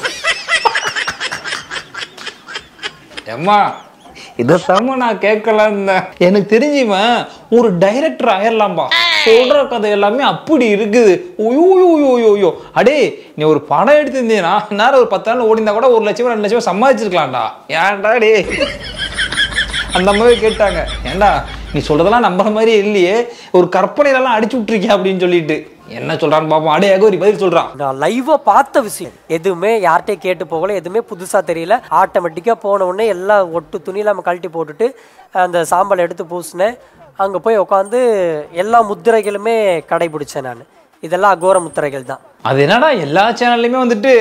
ஏம்மா இதை தாம்மா நான் கேட்கலாம் எனக்கு தெரிஞ்சுவன் ஒரு டைரக்டர் ஆயிரலாம்பா சொல்ற கதை எல்லாமே அப்படி இருக்குது ஓயோ ஓயோ அடே நீ ஒரு படம் எடுத்திருந்தீங்கன்னா நேரம் ஒரு பத்து நாள் ஓடிந்தா கூட ஒரு லட்சம் ரெண்டு லட்சம் சம்பாதிச்சிருக்கலாம்டா ஏன்டா டே அந்த மாதிரி கேட்டாங்க ஏன்டா நீ சொல்றதெல்லாம் நம்புற மாதிரி இல்லையே ஒரு கற்பனையிலலாம் அடிச்சு விட்டுருக்கியா அப்படின்னு சொல்லிட்டு என்ன சொல்றான்னு பார்ப்போம் அடே ஒரு பதில் சொல்றான் நான் லைவா பார்த்த விஷயம் எதுவுமே யார்கிட்டயும் கேட்டு போகல எதுவுமே புதுசா தெரியல ஆட்டோமேட்டிக்கா போன உடனே எல்லாம் ஒட்டு துணியில நம்ம கழட்டி போட்டுட்டு அந்த சாம்பலை எடுத்து பூசினேன் அங்க போய் உட்காந்து எல்லா முத்திரைகளுமே கடைபிடிச்சேன் நான் இதெல்லாம் அகோர முத்திரைகள் தான் அது என்னடா எல்லா சேனல்லையுமே வந்துட்டு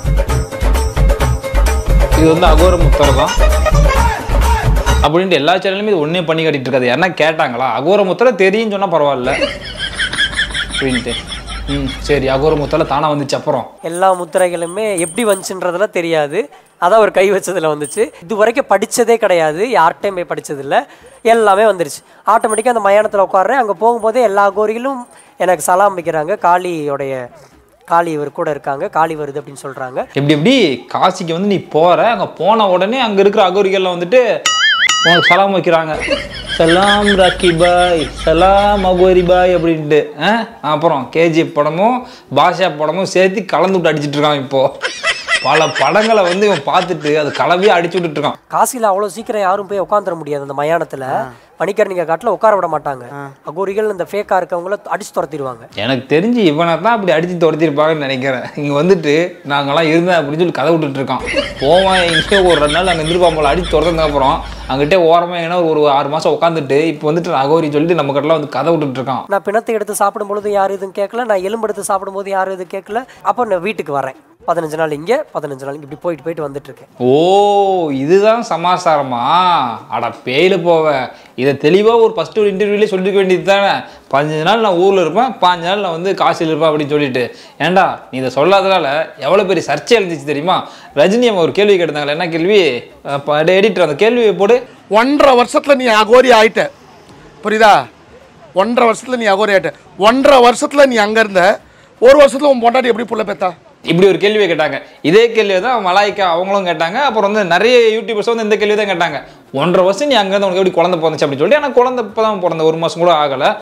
இது வந்து அகோர முத்தரை தான் அப்படின்ட்டு எல்லா சேனல்லையுமே இது ஒன்றே பண்ணி காட்டிட்டு இருக்காது யாருன்னா கேட்டாங்களா அகோர முத்தரை தெரியும்னு சொன்னா பரவாயில்ல அப்படின்ட்டு ம் சரி அகோர முத்தரை தானா வந்துச்சு அப்புறம் எல்லா முத்திரைகளுமே எப்படி வந்துச்சுன்றதெல்லாம் தெரியாது அதான் ஒரு கை வச்சதுல வந்துச்சு இது வரைக்கும் படிச்சதே கிடையாது யார்கிட்டையும் போய் படிச்சது இல்ல எல்லாமே வந்துருச்சு ஆட்டோமேட்டிக்காக அந்த மயானத்தில் உட்காடுறேன் அங்கே போகும்போதே எல்லா கோரிகளும் எனக்கு சலாம் வைக்கிறாங்க காளியோடைய காளி இவர் கூட இருக்காங்க காளி வருது அப்படின்னு சொல்றாங்க எப்படி எப்படி காசிக்கு வந்து நீ போற அங்க போன உடனே அங்க இருக்கிற அகோரிகள்லாம் வந்துட்டு உனக்கு சலாம் வைக்கிறாங்க சலாம் ராக்கி பாய் சலாம் அகோரி பாய் அப்படின்ட்டு ஆ? அப்புறம் கேஜிஎஃப் படமும் பாஷா படமும் சேர்த்து கலந்து விட்டு அடிச்சிட்டு இருக்கான் இப்போ பல படங்களை வந்து இவன் பார்த்துட்டு அது கலவையா அடிச்சு விட்டுட்டு இருக்கான் காசில அவ்வளவு சீக்கிரம் யாரும் போய் உட்காந்துட முடியாது அந்த மயானத்துல மணிக்கர்ணிகா காட்டுல உட்கார விட மாட்டாங்க அகோரிகள் இந்த ஃபேக்கா இருக்கவங்கள அடிச்சு துரத்திடுவாங்க எனக்கு தெரிஞ்சு இவனை தான் அப்படி அடிச்சு துரத்திருப்பாங்கன்னு நினைக்கிறேன் இங்க வந்துட்டு நாங்கெல்லாம் இருந்தேன் அப்படின்னு சொல்லி கதை விட்டுட்டு இருக்கான் போவான் எங்கேயோ ஒரு ரெண்டு நாள் அங்கே இருந்திருப்பான் போல அடிச்சு துரத்ததுக்கு அப்புறம் அங்கிட்டே ஓரமா ஏன்னா ஒரு ஒரு ஆறு மாசம் உட்காந்துட்டு இப்போ வந்துட்டு அகோரி சொல்லிட்டு நம்ம கிட்டலாம் வந்து கதை விட்டுட்டு இருக்கான் நான் பிணத்தை எடுத்து சாப்பிடும் பொழுது யாரும் எதுவும் கேட்கல நான் எலும்பு எடுத்து சாப்பிடும்போது யாரும் எதுவும் கேட்கல அப்போ நான் வீட்டுக்கு வரேன் பதினஞ்சு நாள் இங்கே பதினஞ்சு நாள் இப்படி போயிட்டு போயிட்டு வந்துட்டு இருக்கேன் ஓ இதுதான் சமாசாரமா அட பேயில போவ இதை தெளிவாக ஒரு ஃபர்ஸ்ட் ஒரு இன்டர்வியூலேயே சொல்லிருக்க வேண்டியது தானே பதினஞ்சு நாள் நான் ஊரில் இருப்பேன் பாஞ்சு நாள் நான் வந்து காசில் இருப்பேன் அப்படின்னு சொல்லிட்டு ஏன்டா நீ இதை சொல்லாதனால எவ்வளோ பெரிய சர்ச்சை எழுந்துச்சு தெரியுமா ரஜினி அம்மா ஒரு கேள்வி கேட்டாங்களே என்ன கேள்வி எடிட்டர் அந்த கேள்வியை போடு ஒன்றரை வருஷத்துல நீ அகோரி ஆயிட்ட புரியுதா ஒன்றரை வருஷத்துல நீ அகோரி ஆயிட்ட ஒன்றரை வருஷத்துல நீ அங்க இருந்த ஒரு வருஷத்துல உன் பொண்டாட்டி எப்படி புள்ள பெத்தா இப்படி ஒரு கேள்வியை கேட்டாங்க இதே கேள்வியை தான் மலாய்க்கா அவங்களும் கேட்டாங்க அப்புறம் வந்து நிறைய யூடியூபர்ஸ் வந்து இந்த கேள்வி தான் கேட்டாங்க ஒன்றரை வருஷம் நீ அங்கேருந்து உனக்கு எப்படி குழந்தை பிறந்துச்சு அப்படின்னு சொல்லிட்டு எனக்கு குழந்தை இப்போ தான் பிறந்த ஒரு மாதம் கூட ஆகலை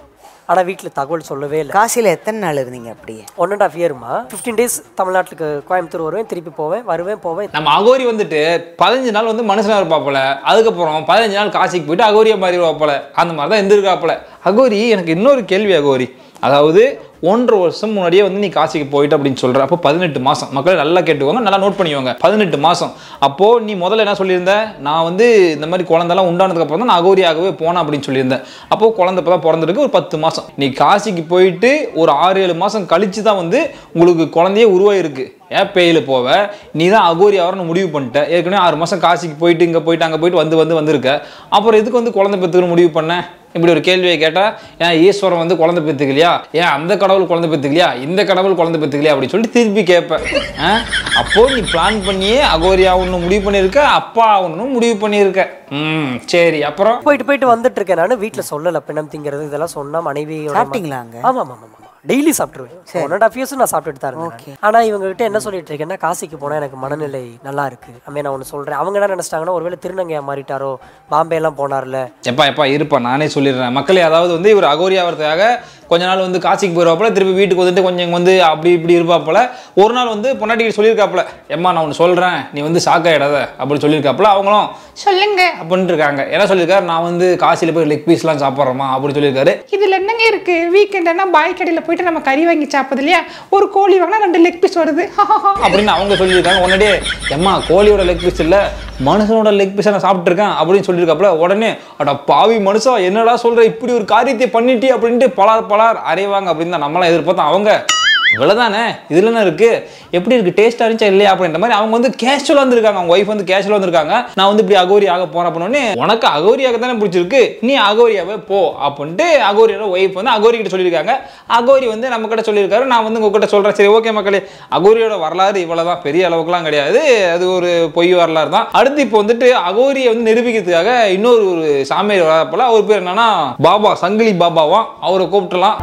ஆனா வீட்ல தகவல் சொல்லவே இல்லை காசியில் எத்தனை நாள் இருந்தீங்க அப்படியே ஒன் அண்ட் ஆஃப் இயர்மா ஃபிஃப்டீன் டேஸ் தமிழ்நாட்டுக்கு கோயம்புத்தூர் வருவேன் திருப்பி போவேன் வருவேன் போவேன் நம்ம அகோரி வந்துட்டு பதினஞ்சு நாள் வந்து மனுஷனா இருப்பாப்புல அதுக்கப்புறம் பதினஞ்சு நாள் காசிக்கு போயிட்டு அகோரியா மாறிடுவாப்புல அந்த மாதிரி தான் எந்திருக்காப்புல அகோரி எனக்கு இன்னொரு கேள்வி அகோரி அதாவது ஒன்றரை வருஷம் முன்னாடியே வந்து நீ காசிக்கு போயிட்டு அப்படின்னு சொல்ற அப்போ பதினெட்டு மாசம் மக்கள் நல்லா கேட்டுக்கோங்க நல்லா நோட் பண்ணிக்கோங்க பதினெட்டு மாசம் அப்போ நீ முதல்ல என்ன சொல்லியிருந்த நான் வந்து இந்த மாதிரி குழந்தெல்லாம் உண்டானதுக்கு அப்புறம் தான் நான் அகோரியாகவே போனேன் அப்படின்னு சொல்லியிருந்தேன் அப்போ குழந்தை இப்போ தான் பிறந்திருக்கு ஒரு பத்து மாசம் நீ காசிக்கு போயிட்டு ஒரு ஆறு ஏழு மாசம் கழிச்சு தான் வந்து உங்களுக்கு குழந்தையே உருவாயிருக்கு ஏன் பேயில போவ நீ தான் அகோரி ஆகிறன்னு முடிவு பண்ணிட்ட ஏற்கனவே ஆறு மாசம் காசிக்கு போயிட்டு இங்கே போயிட்டு அங்கே போயிட்டு வந்து வந்து வந்திருக்க அப்புறம் எதுக்கு வந்து குழந்தை பெற்றுக்கணும் முடிவு பண்ண இப்படி ஒரு கேள்வியை கேட்டால் ஏன் ஈஸ்வரன் வந்து குழந்தை பெற்றுக்கலையா ஏன் அந்த கடவுள் குழந்தை பெற்றுக்கலையா இந்த கடவுள் குழந்தை பெற்றுக்கலையா அப்படின்னு சொல்லிட்டு திருப்பி கேட்பேன் ஆ? அப்போ நீ பிளான் பண்ணியே அகோரி ஆகணும் முடிவு பண்ணியிருக்க அப்பா ஆகணும்னு முடிவு பண்ணியிருக்க ம் சரி அப்புறம் போயிட்டு போயிட்டு வந்துட்டு இருக்கேன் நான் வீட்ல சொல்லல பிணம் திங்கிறது இதெல்லாம் சொன்னா மனைவி சாப்பிட்டீங்களா அங்க? ஆமா ஆமா ஆமா டெய்லி சாப்பிட்டுருவேன் ஒன் அண்ட் ஆஃப் இயர்ஸ் நான் சாப்பிட்டுட்டு தான் இருக்கேன் ஆனா இவங்க கிட்ட என்ன சொல்லிட்டு இருக்கேன்னா காசிக்கு போனா எனக்கு மனநிலை நல்லா இருக்கு அம்மே நான் ஒன்று சொல்றேன் அவங்க என்ன நினைச்சிட்டாங்கன்னா ஒருவேளை திருநங்கையா மாறிட்டாரோ பாம்பே எல்லாம் போனார்ல எப்பா எப்பா இருப்பா நானே சொல்லிடுறேன் மக்களே அதாவது வந்து இவர் அகோரி ஆகிறதுக்காக கொஞ்ச நாள் வந்து காசிக்கு போயிடுவாப்புல திருப்பி வீட்டுக்கு வந்துட்டு கொஞ்சம் இங்க வந்து அப்படி இப்படி இருப்பாப்புல ஒரு நாள் வந்து பொன்னாட்டிக்கு சொல்லியிருக்காப்புல எம்மா நான் ஒன்று சொல்கிறேன் நீ வந்து சாக்காயிடாத அப்படின்னு சொல்லியிருக்காப்புல அவங்களும் சொல்லுங்க அப்படின்ட்டு இருக்காங்க என்ன சொல்லியிருக்காரு நான் வந்து காசியில் போய் லெக் பீஸ்லாம் சாப்பிட்றோமா அப்படின்னு சொல்லியிருக்காரு இதுல என்னங்க இருக்கு வீக்கெண்ட்னா பாய் கடையில போயிட்டு நம்ம கறி வாங்கி சாப்பிடுது இல்லையா ஒரு கோழி வாங்கினா ரெண்டு லெக் பீஸ் வருது அப்படின்னு அவங்க சொல்லியிருக்காங்க உடனே எம்மா கோழியோட லெக் பீஸ் இல்லை மனுஷனோட லெக் பீஸை நான் சாப்பிட்ருக்கேன் அப்படின்னு சொல்லியிருக்காப்புல உடனே அட பாவி மனுஷா என்னடா சொல்ற இப்படி ஒரு காரியத்தை பண்ணிட்டி அப்படின்ட்டு பலார் பலார் அறைவாங்க அப்படின்னு தான் நம்மளாம் எதிர்பார்த்தோம் அவங்க இவ்வளோதானே இதுல என்ன இருக்கு எப்படி இருக்கு டேஸ்டா இருந்துச்சா இல்லையா அப்படின்ற மாதிரி அவங்க வந்து கேஷுவலாக வந்திருக்காங்க அவங்க ஒய்ஃப் வந்து கேஷுவலாக வந்திருக்காங்க நான் வந்து இப்படி அகோரி ஆக போறேன் அப்படின்னு உனக்கு அகோரியாக தானே பிடிச்சிருக்கு நீ அகோரியாவே போ அப்படின்ட்டு அகோரியோட ஒய்ஃப் வந்து அகோரி கிட்ட சொல்லியிருக்காங்க அகோரி வந்து நம்ம கிட்ட சொல்லியிருக்காரு நான் வந்து உங்ககிட்ட சொல்றேன் சரி ஓகே மக்களே அகோரியோட வரலாறு இவ்வளவுதான் பெரிய அளவுக்குலாம் கிடையாது அது ஒரு பொய் வரலாறு தான் அடுத்து இப்போ வந்துட்டு அகோரியை வந்து நிரூபிக்கிறதுக்காக இன்னொரு ஒரு சாமியார் வரப்போல அவர் பேர் என்னன்னா பாபா சங்கிலி பாபாவா அவரை கூப்பிட்டுலாம்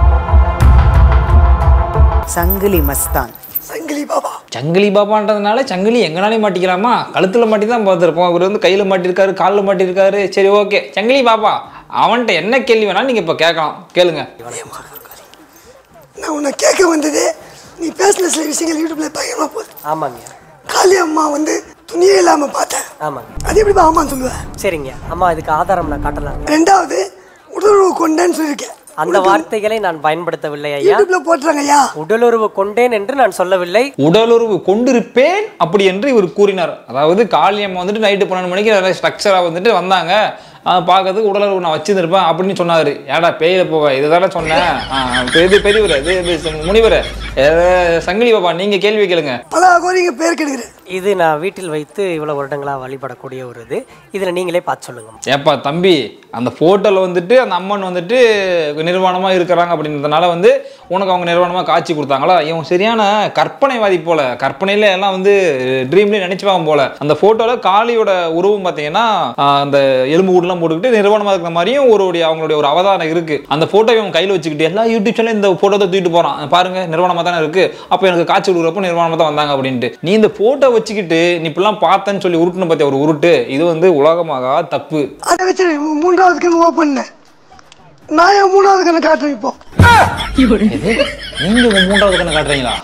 சங்கிலி மஸ்தான் சங்கிலி பாபா சங்கிலி பாபான்றதுனால சங்கிலி எங்கனாலையும் மாட்டிக்கலாமா கழுத்துல மாட்டி தான் பார்த்துருப்போம் அவர் வந்து கையில மாட்டிருக்காரு காலில் மாட்டிருக்காரு சரி ஓகே சங்கிலி பாபா அவன்கிட்ட என்ன கேள்வி வேணாலும் நீங்க இப்ப கேட்கலாம் கேளுங்க நான் உன்னை கேட்க வந்தது நீ பேசின சில விஷயங்கள் யூடியூப்ல பயங்கரமா போகுது ஆமாங்க காளி அம்மா வந்து துணியே இல்லாம பார்த்தேன் ஆமாங்க அது எப்படி ஆமான்னு சொல்லுவேன் சரிங்க அம்மா இதுக்கு ஆதாரம் நான் காட்டலாம் ரெண்டாவது உடலுறவு கொண்டேன்னு சொல்லியிருக்கேன் அந்த வார்த்தைகளை நான் பயன்படுத்தவில்லை ஐயா யூடியூப்ல போட்டுறாங்க ஐயா உடலுறவு கொண்டேன் என்று நான் சொல்லவில்லை உடலுறவு கொண்டிருப்பேன் அப்படி என்று இவர் கூறினார் அதாவது காளியம்மா வந்துட்டு நைட்டு பன்னெண்டு மணிக்கு ஸ்ட்ரக்சராக வந்துட்டு வந்தாங்க ஆஹ் பார்க்கறதுக்கு உடலுறவு நான் வச்சிருந்திருப்பேன் அப்படின்னு சொன்னாரு ஏடா பேயில போவ இதை தானே சொன்னேன் ஆஹ் பெரிய பெரியவர் இது இது முனிவர் அஹ் சங்கிலி பாபா நீங்க கேள்வி கேளுங்க பல அகோரிங்க பேர் கெடுக்கிறேன் இது நான் வீட்டில் வைத்து இவ்வளவு வருடங்களா வழிபடக்கூடிய ஒரு இது இதுல நீங்களே பார்த்து சொல்லுங்க ஏப்பா தம்பி அந்த ஃபோட்டோவில் வந்துட்டு அந்த அம்மன் வந்துட்டு நிர்வாணமாக இருக்கிறாங்க அப்படின்றதுனால வந்து உனக்கு அவங்க நிர்வாணமாக காட்சி கொடுத்தாங்களா இவன் சரியான கற்பனைவாதி போல கற்பனையில எல்லாம் வந்து ட்ரீம்லேயே நினைச்சுவாங்க போல அந்த ஃபோட்டோவில் காளியோட உருவம் பார்த்தீங்கன்னா ஆஹ், அந்த எலும்பு கூடலாம் போட்டுக்கிட்டு நிர்வாணமாக இருக்கிற மாதிரியும் ஒரு ஒரு அவங்களுடைய ஒரு அவதாரம் இருக்கு அந்த ஃபோட்டோ இவன் கையில் வச்சுக்கிட்டு எல்லா யூடியூப் சேனலும் இந்த ஃபோட்டோ தான் தூக்கிட்டு போகிறான் பாருங்க நிர்வாணமாக தானே இருக்கு அப்போ எனக்கு காட்சி கொடுக்குறப்போ நிர்வாணமாக தான் வந்தாங்க அப்படின்ட்டு நீ இந்த ஃபோட்டோ வச்சுக்கிட்டு நீ இப்படிலாம் பார்த்தேன்னு சொல்லி உருட்டுன்னு பார்த்தியா ஒரு உருட்டு இது வந்து உலகமாக தப்பு அதை வச்சு மூ- மூன்றாவது கண்ணு ஓப்பன் நான் என் மூணாவது கண்ணை காட்டுறேன் இப்போ எது? நீங்க உங்க மூன்றாவது கண்ணை காட்டுறீங்களா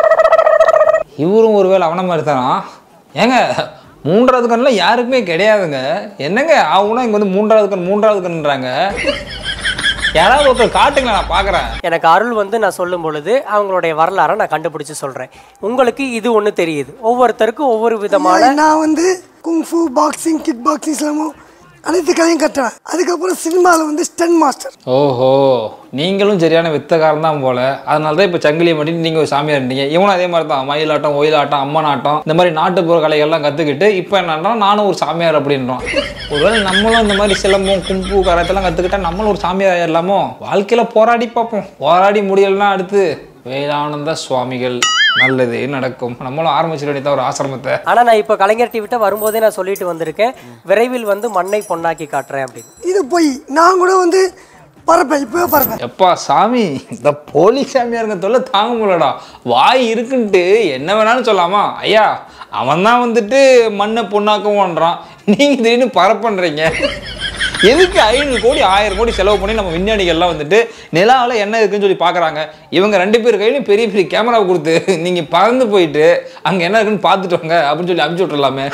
இவரும் ஒருவேளை அவன மாதிரி தானா ஏங்க மூன்றாவது கண்ணுல யாருக்குமே கிடையாதுங்க என்னங்க அவங்களும் இங்க வந்து மூன்றாவது கண் மூன்றாவது கண்ணுன்றாங்க யாராவது ஒருத்தர் காட்டுங்க நான் பாக்குறேன் எனக்கு அருள் வந்து நான் சொல்லும் பொழுது அவங்களுடைய வரலாறை நான் கண்டுபிடிச்சு சொல்றேன் உங்களுக்கு இது ஒண்ணு தெரியுது ஒவ்வொருத்தருக்கும் ஒவ்வொரு விதமான நான் வந்து குங்ஃபு பாக்ஸிங் கிக் பாக்ஸிங் இஸ்லாமும் அனைத்து கதையும் கட்டுறேன் அதுக்கப்புறம் சினிமாவில் வந்து ஸ்டன் மாஸ்டர் ஓஹோ நீங்களும் சரியான வித்தகாரம் தான் போல அதனால தான் இப்போ சங்கிலியை மட்டும் நீங்கள் ஒரு சாமியார் இருந்தீங்க இவனும் அதே மாதிரி தான் மயிலாட்டம் ஒயிலாட்டம் அம்மனாட்டம் இந்த மாதிரி நாட்டுப்புற கலைகள்லாம் கற்றுக்கிட்டு இப்போ என்னன்னா நானும் ஒரு சாமியார் அப்படின்றோம் ஒருவேளை நம்மளும் இந்த மாதிரி சிலம்பம் கும்பு கராத்தெல்லாம் கற்றுக்கிட்டா நம்மளும் ஒரு சாமியார் ஆயிடலாமோ வாழ்க்கையில் போராடி பார்ப்போம் போராடி முடியலன்னா அடுத்து வேதானந்த சுவாமிகள் நல்லது நடக்கும் நம்மளும் ஆரம்பிச்சிட வேண்டியதான் ஒரு ஆசிரமத்தை ஆனா நான் இப்ப கலைஞர் டிவிட்ட வரும்போதே நான் சொல்லிட்டு வந்திருக்கேன் விரைவில் வந்து மண்ணை பொன்னாக்கி காட்டுறேன் அப்படின்னு இது போய் நான் கூட வந்து பறப்பேன் இப்போவே பறப்பேன் எப்பா சாமி இந்த போலி சாமியாருங்க தொல்லை தாங்க முடியலடா வாய் இருக்குன்ட்டு என்ன வேணாலும் சொல்லாமா ஐயா அவன் தான் வந்துட்டு மண்ணை பொண்ணாக்கவும்ன்றான் நீங்க திடீர்னு பரப்பண்றீங்க எதுக்கு ஐநூறு கோடி ஆயிரம் கோடி செலவு பண்ணி நம்ம விஞ்ஞானிகள்லாம் வந்துட்டு நிலாவில் என்ன இருக்குன்னு சொல்லி பார்க்குறாங்க இவங்க ரெண்டு பேர் கையிலும் பெரிய பெரிய கேமரா கொடுத்து நீங்கள் பறந்து போயிட்டு அங்கே என்ன இருக்குன்னு பார்த்துட்டு வாங்க அப்படின்னு சொல்லி அனுப்பிச்சு விட்டுறலாமே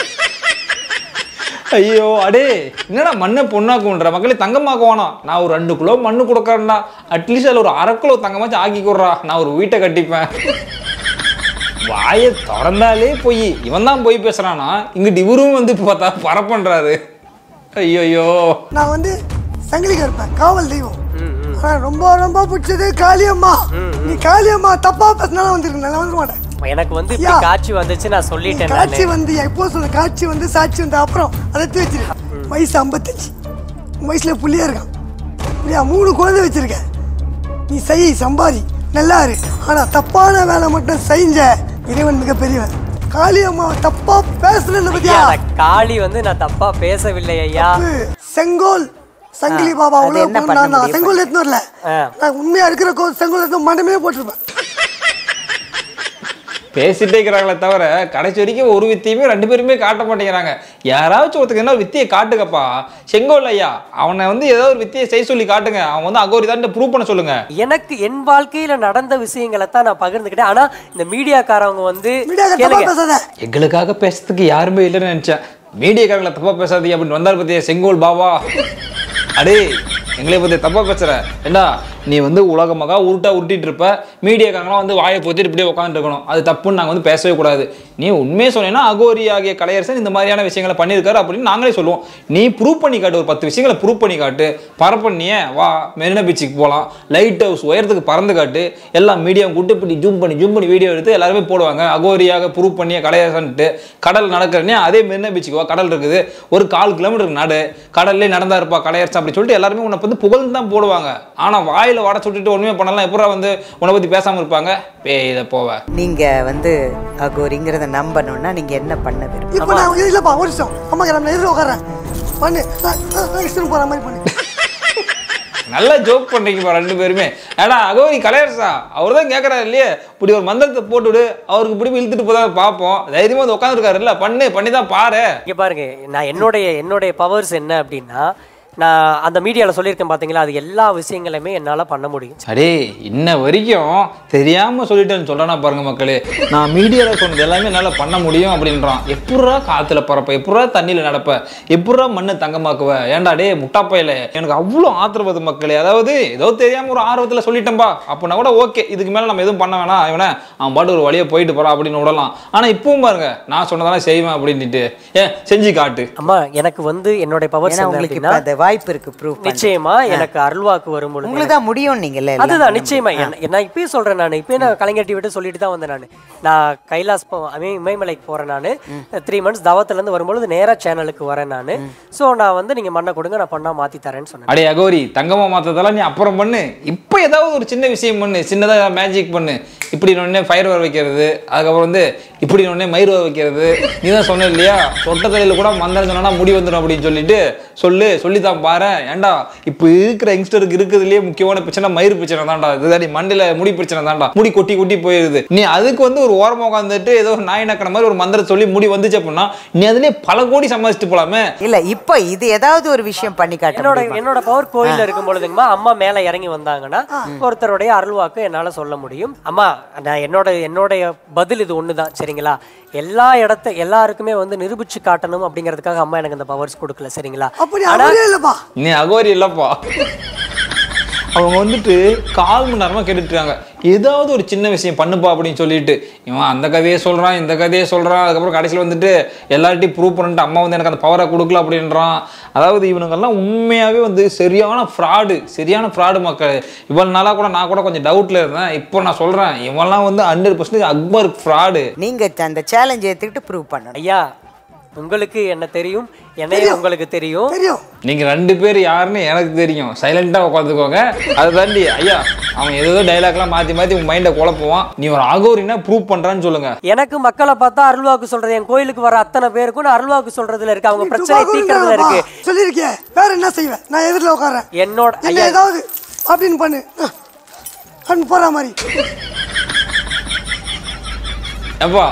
ஐயோ அடே என்னடா மண்ணை பொண்ணாக்குன்ற மக்களே தங்கமாக்க வேணாம் நான் ஒரு ரெண்டு கிலோ மண்ணு கொடுக்குறேன்டா அட்லீஸ்ட் அதில் ஒரு அரை கிலோ தங்கமாச்சும் ஆக்கி கொடுறா நான் ஒரு வீட்டை கட்டிப்பேன் வாயை திறந்தாலே பொய் இவன் தான் பொய் பேசுறானா இங்கிட்டு இவரும் வந்து இப்போ பார்த்தா பரப்பன்றாரு ஐயோ நான் வந்து சங்கிலிக்கு இருப்பேன் காவல் தெய்வம் ஆனா ரொம்ப ரொம்ப பிடிச்சது காளியம்மா நீ காளியம்மா தப்பா பேசினாலும் வந்துருக்கு நான் வந்துட மாட்டேன் எனக்கு வந்து இப்படி ஐயா. காட்சி வந்துச்சு நான் சொல்லிட்டேன் காட்சி நானு. வந்து எப்போ சொல்ல காட்சி வந்து சாட்சி வந்து அப்புறம் அதை எடுத்து வச்சிரு வயசு ஐம்பத்தஞ்சு உன் வயசுல புள்ளியா இருக்கான் புள்ளியா மூணு குழந்தை வச்சிருக்க நீ செய் சம்பாதி நல்லா இரு ஆனா தப்பான வேலை மட்டும் செஞ்ச இறைவன் மிகப்பெரியவன் காளியம்மா தப்பா பேசுனது பத்தியா ஐயா, நான் காளி வந்து நான் தப்பா பேசவில்லை ஐயா செங்கோல் சங்கிலி ஆ, பாபா அது அவ்வளவு என்ன பொண்ணு பண்ண நான் தான் முடியும்? செங்கோல் எடுத்துன்னு வரல ஆ. நான் உண்மையா இருக்கிற கோ செங்கோல் எடுத்து மண்டமே போட்டிருப்பேன் பேசிட்டே இருக்கிறாங்களே தவிர கடைசி வரைக்கும் ஒரு வித்தையுமே ரெண்டு பேருமே காட்ட மாட்டேங்கிறாங்க யாராச்சும் ஒருத்தருக்கு என்ன ஒரு வித்தியை காட்டுங்கப்பா செங்கோல் ஐயா அவனை வந்து ஏதோ ஒரு வித்தியை செய்ய சொல்லி காட்டுங்க அவன் வந்து அகோரி தான் ப்ரூவ் பண்ண சொல்லுங்க எனக்கு என் வாழ்க்கையில நடந்த விஷயங்களை தான் நான் பகிர்ந்துக்கிட்டேன் ஆனா இந்த மீடியாக்காரவங்க வந்து கேளுங்க. எங்களுக்காக பேசுறதுக்கு யாருமே இல்லைன்னு நினைச்சேன் மீடியாக்காரங்களை தப்பா பேசாதீங்க அப்படின்னு வந்தார் பத்தியா செங்கோல் பாபா அடே எங்களை பத்தி தப்பா பேசுற ஏண்டா நீ வந்து உலகமாக உருட்டா உருட்டிட்டு இருப்ப மீடியாக்காரங்களாம் வந்து வாயை பொத்திட்டு இப்படியே உட்காந்துட்டு இருக்கணும் அது தப்புன்னு நாங்கள் வந்து பேசவே கூடாது நீ உண்மையை சொன்னீங்கன்னா அகோரி ஆகிய கலையரசன் இந்த மாதிரியான விஷயங்களை பண்ணியிருக்காரு அப்படின்னு நாங்களே சொல்லுவோம் நீ ப்ரூவ் பண்ணி காட்டு ஒரு பத்து விஷயங்களை ப்ரூவ் பண்ணி காட்டு பரப்பண்ணிய வா மெரினா பீச்சுக்கு போகலாம் லைட் ஹவுஸ் உயரத்துக்கு பறந்து காட்டு எல்லா மீடியாவும் கூட்டு இப்படி ஜூம் பண்ணி ஜூம் பண்ணி வீடியோ எடுத்து எல்லாருமே போடுவாங்க அகோரியாக ப்ரூவ் பண்ணிய கலையரசன்ட்டு கடல் நடக்கிறனே அதே மெரினா பீச்சுக்கு வா கடல் இருக்குது ஒரு கால் கிலோமீட்டர் நடு கடல்லே நடந்தா இருப்பா கலையரசன் அப்படி சொல்லிட்டு எல்லாருமே உன்னை வந்து புகழ்ந்து தான் போடுவாங்க ஆனால் வாயில் வட சுட்டுட்டு ஒன்றுமே பண்ணலாம் எப்படா வந்து உன்னை பற்றி பேசாமல் இருப்பாங்க பே இதை போவ நீங்க வந்து அகோரிங்கிறத நம்பணும்னா நீங்க என்ன பண்ண விரும்புறீங்க இப்போ நான் இது இல்லப்பா ஒரு நிமிஷம் அம்மா கிளம்ப எதிர உட்காரேன் பண்ணு இஷ்டம் போற மாதிரி பண்ணு நல்லா ஜோக் பண்றீங்கப்பா ரெண்டு பேருமே ஏடா அகோரி கலையரசா அவர் தான் கேட்கறாரு இல்லையே இப்படி ஒரு மந்திரத்தை போட்டுவிடு அவருக்கு இப்படி இழுத்துட்டு போதா பார்ப்போம் தைரியமா வந்து உட்காந்துருக்காருல்ல பண்ணு பண்ணி தான் பாரு இங்க பாருங்க நான் என்னுடைய என்னுடைய பவர்ஸ் என்ன அப்படின்னா நான் அந்த மீடியாவில் சொல்லியிருக்கேன் பார்த்தீங்களா அது எல்லா விஷயங்களுமே என்னால் பண்ண முடியும் அடே இன்ன வரைக்கும் தெரியாம சொல்லிட்டேன்னு சொல்றேனா பாருங்க மக்களே நான் மீடியாவில் சொன்னது எல்லாமே என்னால் பண்ண முடியும் அப்படின்றான் எப்படா காத்துல பறப்ப எப்படா தண்ணியில நடப்ப எப்படா மண்ணை தங்கமாக்குவ ஏன்டா டே முட்டாப்பையில எனக்கு அவ்வளோ ஆத்திரவது மக்களே அதாவது ஏதோ தெரியாம ஒரு ஆர்வத்தில் சொல்லிட்டேன்பா அப்படின்னா கூட ஓகே இதுக்கு மேலே நம்ம எதுவும் பண்ண வேணாம் இவனை அவன் பாட்டு ஒரு வழியை போயிட்டு போறான் அப்படின்னு விடலாம் ஆனா இப்பவும் பாருங்க நான் சொன்னதெல்லாம் செய்வேன் அப்படின்ட்டு ஏன் செஞ்சு காட்டு அம்மா எனக்கு வந்து என்னுடைய பவர்ஸ் ஏன்னா உங்களுக்கு இப்ப அந்த வாய்ப்பு இருக்கு ப்ரூவ் நிச்சயமா எனக்கு அருள்வாக்கு வரும்பொழுது உங்களுக்கு தான் முடியும் நீங்கல்ல எல்லாம் அதுதான் பண்ண நிச்சயமா முடியும். என்ன- நான் இப்பயே சொல்றேன் நான் இப்பயே நான் கலைஞர் டிவி விட்டு சொல்லிட்டு தான் வந்தேன் நான் நான் கைலாஸ் போ- இமய- இமயமலைக்கு போறேன் நான் த்ரீ மந்த்ஸ் தவத்துல இருந்து வரும்பொழுது நேரா சேனலுக்கு வரேன் நான் சோ நான் வந்து நீங்க மண்ணை கொடுங்க நான் பண்ணா மாத்தி தரேன்னு சொன்னேன் அடே அகோரி தங்கமா மாத்ததெல்லாம் நீ அப்புறம் பண்ணு இப்போ ஏதாவது ஒரு சின்ன விஷயம் பண்ணு சின்னதா மேஜிக் பண்ணு இப்படி ஒன்னே ஃபயர் வர வைக்கிறது அதுக்கப்புறம் வந்து இப்படி ஒன்னே மயிர் வர வைக்கிறது நீ தான் சொன்ன இல்லையா சொட்ட தலையில கூட மந்திரம் சொன்னா முடி வந்துடும் அப்படின்னு சொல்லிட்டு சொல்லு சொல்லித்தான் பாரு ஏன்டா இப்போ இருக்கிற யங்ஸ்டருக்கு இருக்கிறதுலயே முக்கியமான பிரச்சனை மயிர் பிரச்சனை தான்டா இதுதாடி மண்டையில முடி பிரச்சனை தான்டா முடி கொட்டி கொட்டி போயிருது நீ அதுக்கு வந்து ஒரு ஓரமா உட்காந்துட்டு ஏதோ ஒரு நாய் நக்கிற மாதிரி ஒரு மந்திரம் சொல்லி முடி வந்துச்சு அப்படின்னா நீ அதுலயே பல கோடி சம்பாதிச்சுட்டு போலாமே இல்ல இப்போ இது ஏதாவது ஒரு விஷயம் பண்ணி காட்ட என்னோட முடியுமா? என்னோட பவர் கோயில்ல இருக்கும் பொழுதுங்கம்மா அம்மா மேல இறங்கி வந்தாங்கன்னா ஒருத்தருடைய அருள்வாக்கு என்னால சொல்ல முடியும் அம்மா நான் என்னோட என்னுடைய பதில் இது ஒண்ணுதான் சரிங்களா எல்லா இடத்த எல்லாருக்குமே வந்து நிரூபிச்சு காட்டணும் அப்படிங்கிறதுக்காக அம்மா எனக்கு இந்த பவர்ஸ் கொடுக்கல சரிங்களா அப்படி ஆனா அவரே இல்லப்பா நீ அகோரி இல்லப்பா அவங்க வந்துட்டு கால் மணி நேரமா கேட்டுட்டு இருக்காங்க ஏதாவது ஒரு சின்ன விஷயம் பண்ணுப்பா அப்படின்னு சொல்லிட்டு இவன் அந்த கதையை சொல்றான் இந்த கதையை சொல்றான் அதுக்கப்புறம் கடைசியில் வந்துட்டு எல்லார்ட்டையும் ப்ரூவ் பண்ணிட்டு அம்மா வந்து எனக்கு அந்த பவரை கொடுக்கல அப்படின்றான் அதாவது இவனுங்கெல்லாம் உண்மையாவே வந்து சரியான ஃப்ராடு சரியான ஃப்ராடு மக்கள் இவ்வளவு நாளா கூட நான் கூட கொஞ்சம் டவுட்ல இருந்தேன் இப்போ நான் சொல்றேன் இவன்லாம் வந்து ஹண்ட்ரட் பர்சன்டேஜ் அக்பர் ஃப்ராடு நீங்க அந்த சேலஞ்ச் ஏத்துக்கிட்டு ப்ரூவ் பண்ணணும் ஐயா உங்களுக்கு என்ன தெரியும் என்னையும் உங்களுக்கு தெரியும் தெரியும் நீங்க ரெண்டு பேர் யாருன்னு எனக்கு தெரியும் சைலண்டா உட்காந்துக்கோங்க அதை தாண்டி ஐயா அவன் ஏதோ டைலாக்லாம் மாத்தி மாத்தி உன் மைண்டை குழப்புவான் நீ ஒரு அகோரினா ப்ரூவ் பண்றான்னு சொல்லுங்க எனக்கு மக்களை பார்த்தா அருள்வாக்கு சொல்றது என் கோயிலுக்கு வர அத்தனை பேருக்கும் நான் அருள்வாக்கு சொல்றதுல இருக்கு அவங்க பிரச்சனை தீர்க்கறதுல இருக்கு சொல்லியிருக்கேன் வேற என்ன செய்வேன் நான் எதிரில் உட்காரேன் என்னோட என்ன ஐயா ஏதாவது அப்படின்னு பண்ணு கண் போற மாதிரி எப்பா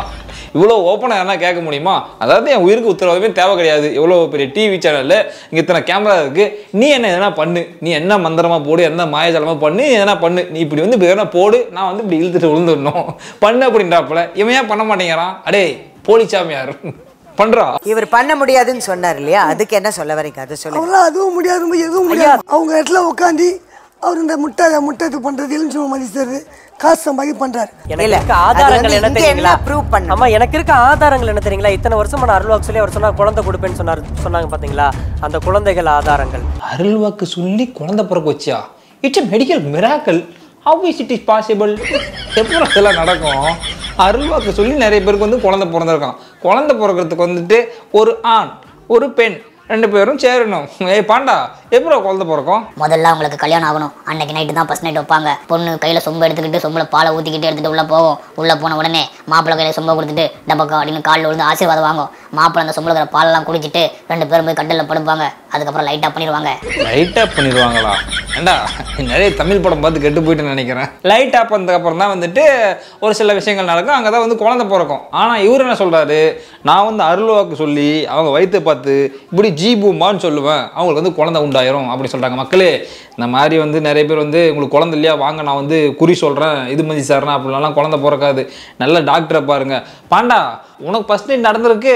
இவ்வளோ ஓப்பனாக யாரா கேட்க முடியுமா அதாவது என் உயிருக்கு உத்தரவாதமே தேவை கிடையாது எவ்வளோ பெரிய டிவி சேனலில் இங்கே இத்தனை கேமரா இருக்கு நீ என்ன எதனா பண்ணு நீ என்ன மந்திரமா போடு என்ன மாயஜாலமா பண்ணு நீ எதனா பண்ணு நீ இப்படி வந்து இப்படி எதனா போடு நான் வந்து இப்படி இழுத்துட்டு விழுந்துடணும் பண்ணு அப்படின்றாப்புல இவன் ஏன் பண்ண மாட்டேங்கிறான் அடே போலிச்சாமியார் பண்றா இவர் பண்ண முடியாதுன்னு சொன்னார் இல்லையா அதுக்கு என்ன சொல்ல வரீங்க அதை சொல்லுங்க அவங்களாம் அதுவும் முடியாது எதுவும் முடியாது அவங்க இடத்துல உட்காந்து அவர் இந்த முட்டை முட்டை இது பண்றது எலுமிச்சம் மதிச்சது காசு சம்பாதி பண்றாரு எனக்கு இல்ல, இருக்க அது ஆதாரங்கள் வந்து என்ன இங்க தெரியுங்களா என்ன prove பண்ணணும்? ஆமா எனக்கு இருக்க ஆதாரங்கள் என்ன தெரியுங்களா இத்தனை வருஷமா நான் அருள்வாக்கு சொல்லி அவர் சொன்னா குழந்தை கொடுப்பேன்னு சொன்னார் சொன்னாங்க பாத்தீங்களா அந்த குழந்தைகள் ஆதாரங்கள் அருள்வாக்கு சொல்லி குழந்தை பிறக்க வச்சியா it's medical miracle how is it is possible எப்படி அதெல்லாம் நடக்கும் அருள்வாக்கு சொல்லி நிறைய பேருக்கு வந்து குழந்தை பிறந்திருக்கான் குழந்தை பிறக்கிறதுக்கு வந்துட்டு ஒரு ஆண் ஒரு பெண் ரெண்டு பேரும் சேரணும் ஏய் பாண்டா எப்படா குழந்தை பிறக்கும் முதல்ல அவங்களுக்கு கல்யாணம் ஆகணும் அன்னைக்கு நைட்டு தான் ஃபர்ஸ்ட் நைட் வைப்பாங்க பொண்ணு கையில சொம்பு எடுத்துக்கிட்டு சொம்புல பாலை ஊத்திக்கிட்டு எடுத்துட்டு உள்ள போகும் உள்ள போன உடனே மாப்பிள்ளை கையில சொம்பை கொடுத்துட்டு டபக்கா அப்படின்னு காலில் விழுந்து ஆசீர்வாதம் வாங்கும் மாப்பிள்ளை அந்த சொம்புல இருக்கிற பாலெல்லாம் குடிச்சிட்டு ரெண்டு பேரும் போய் கட்டில படுப்பாங்க அதுக்கப்புறம் லைட்டா பண்ணிடுவாங்க லைட் ஆப் பண்ணிடுவாங்களா ஏண்டா நிறைய தமிழ் படம் பார்த்து கெட்டு போயிட்டு நினைக்கிறேன் லைட் ஆப் பண்ணதுக்கு அப்புறம் தான் வந்துட்டு ஒரு சில விஷயங்கள் நடக்கும் அங்கே தான் வந்து குழந்தை பிறக்கும் ஆனால் இவர் என்ன சொல்றாரு நான் வந்து அருள்வாக்கு சொல்லி அவங்க வயிற்றை பார்த்து இப்படி ஜி பூமான்னு சொல்லுவேன் அவங்களுக்கு வந்து குழந்தை உண்டாயிரும் அப்படி சொல்றாங்க மக்களே இந்த மாதிரி வந்து நிறைய பேர் வந்து உங்களுக்கு குழந்தை இல்லையா வாங்க நான் வந்து குறி சொல்றேன் இது மதி சார்னா அப்படிலாம் குழந்தை பிறக்காது நல்ல டாக்டரை பாருங்க பாண்டா உனக்கு ஃபர்ஸ்ட் நைட் நடந்திருக்கு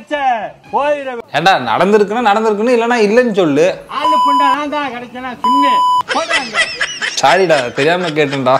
ஏண்டா நடந்திருக்குன்னா நடந்திருக்குன்னு இல்லைன்னா இல்லைன்னு சொல்லு ஆளு புண்டா நான் தான் கிடைச்சனா சின்ன போடாங்க சாரிடா தெரியாம கேட்டேன்டா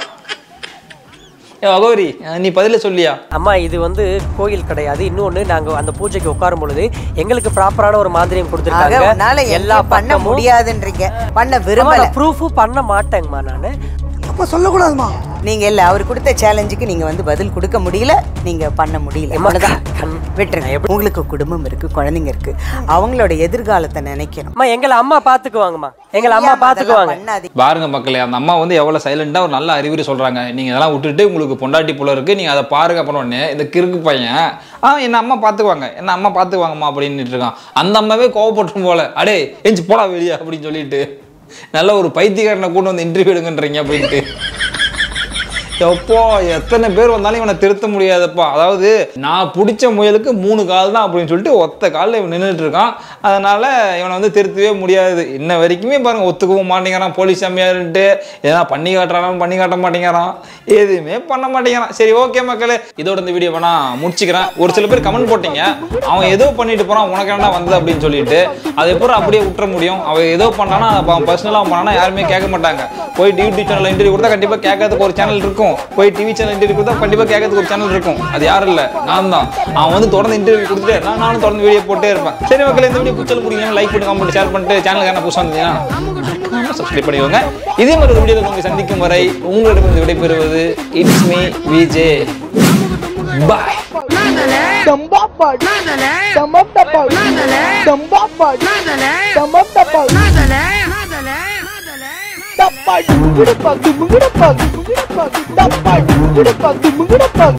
ஏ அகோரி நீ பதில சொல்லியா அம்மா இது வந்து கோயில் கிடையாது இன்னொன்னு நாங்க அந்த பூஜைக்கு உட்காரும் பொழுது எங்களுக்கு ப்ராப்பரான ஒரு மாந்திரியம் ஆக கொடுத்துருக்காங்க உன்னால எல்லா பண்ண முடியாதுன்றீங்க பண்ண விரும்பல ப்ரூஃப் பண்ண மாட்டேங்கம்மா நானு அப்ப சொல்லக்கூடாதுமா நீங்க இல்ல அவர் கொடுத்த சேலஞ்சுக்கு நீங்க வந்து பதில் கொடுக்க முடியல நீங்க பண்ண முடியல அவ்வளவுதான் விட்டுருங்க உங்களுக்கு குடும்பம் இருக்கு குழந்தைங்க இருக்கு அவங்களோட எதிர்காலத்தை நினைக்கணும் அம்மா எங்களை அம்மா பாத்துக்குவாங்கம்மா எங்களை அம்மா பாத்துக்குவாங்க பாருங்க மக்களே அந்த அம்மா வந்து எவ்வளவு சைலண்டா ஒரு நல்ல அறிவுரை சொல்றாங்க நீங்க இதெல்லாம் விட்டுட்டு உங்களுக்கு பொண்டாட்டி புள்ள இருக்கு நீங்க அதை பாருங்க அப்புறம் உடனே இந்த கிறுக்கு பையன் ஆ என்ன அம்மா பாத்துக்குவாங்க என்ன அம்மா பாத்துக்குவாங்கம்மா அப்படின்னுட்டு இருக்கான் அந்த அம்மாவே கோவப்பட்டும் போல அடே எஞ்சி போடா வெளியே அப்படின்னு சொல்லிட்டு நல்ல ஒரு பைத்தியக்காரனை கூட்டு வந்து இன்டர்வியூ எடுங்கன்றீங்க அப்படின்ட்டு எப்போ எத்தனை பேர் வந்தாலும் இவனை திருத்த முடியாதப்பா அதாவது நான் பிடிச்ச முயலுக்கு மூணு கால் தான் அப்படின்னு சொல்லிட்டு ஒத்த காலில் இவன் நின்றுட்டு இருக்கான் அதனால இவனை வந்து திருத்தவே முடியாது இன்ன வரைக்குமே பாருங்க ஒத்துக்கவும் மாட்டேங்கிறான் போலீஸ் சாமியாருன்ட்டு எதனா பண்ணி காட்டுறான் பண்ணி காட்ட மாட்டேங்கிறான் எதுவுமே பண்ண மாட்டேங்கிறான் சரி ஓகே மக்களே இதோட இந்த வீடியோ வேணா முடிச்சுக்கிறேன் ஒரு சில பேர் கமெண்ட் போட்டீங்க அவன் ஏதோ பண்ணிட்டு போறான் உனக்கு என்ன வந்தது அப்படின்னு சொல்லிட்டு அதை எப்பறம் அப்படியே விட்டுற முடியும் அவன் ஏதோ பண்ணானா அவன் பர்சனலாக பண்ணானா யாருமே கேட்க மாட்டாங்க போய் யூடியூப் சேனல் இன்டர்வியூ கொடுத்தா கண்டிப்பாக கேட்கறதுக்கு ஒரு சேனல் இருக்கும் போய் டிவி சேனல் இன்டர்வியூ கொடுத்தா கண்டிப்பாக கேட்கறதுக்கு ஒரு சேனல் இருக்கும் அது யாரும் இல்லை நான் தான் அவன் வந்து தொடர்ந்து இன்டர்வியூ கொடுத்துட்டு நான் நானும் தொடர்ந்து வீடியோ போட்டே இருப்பேன் சரி மக்களே இந்த வீடியோ பிடிச்சல் பிடிக்கணும் லைக் பண்ணி கமெண்ட் ஷேர் பண்ணிட்டு சேனலுக்கு என்ன புதுசாக இருந்தீங்கன்னா சப்ஸ்கிரைப் பண்ணிக்கோங்க இதே மாதிரி ஒரு வீடியோவில் உங்களை சந்திக்கும் வரை உங்களிடமிருந்து விடைபெறுவது இட்ஸ் மீ விஜே பாய் டப்பா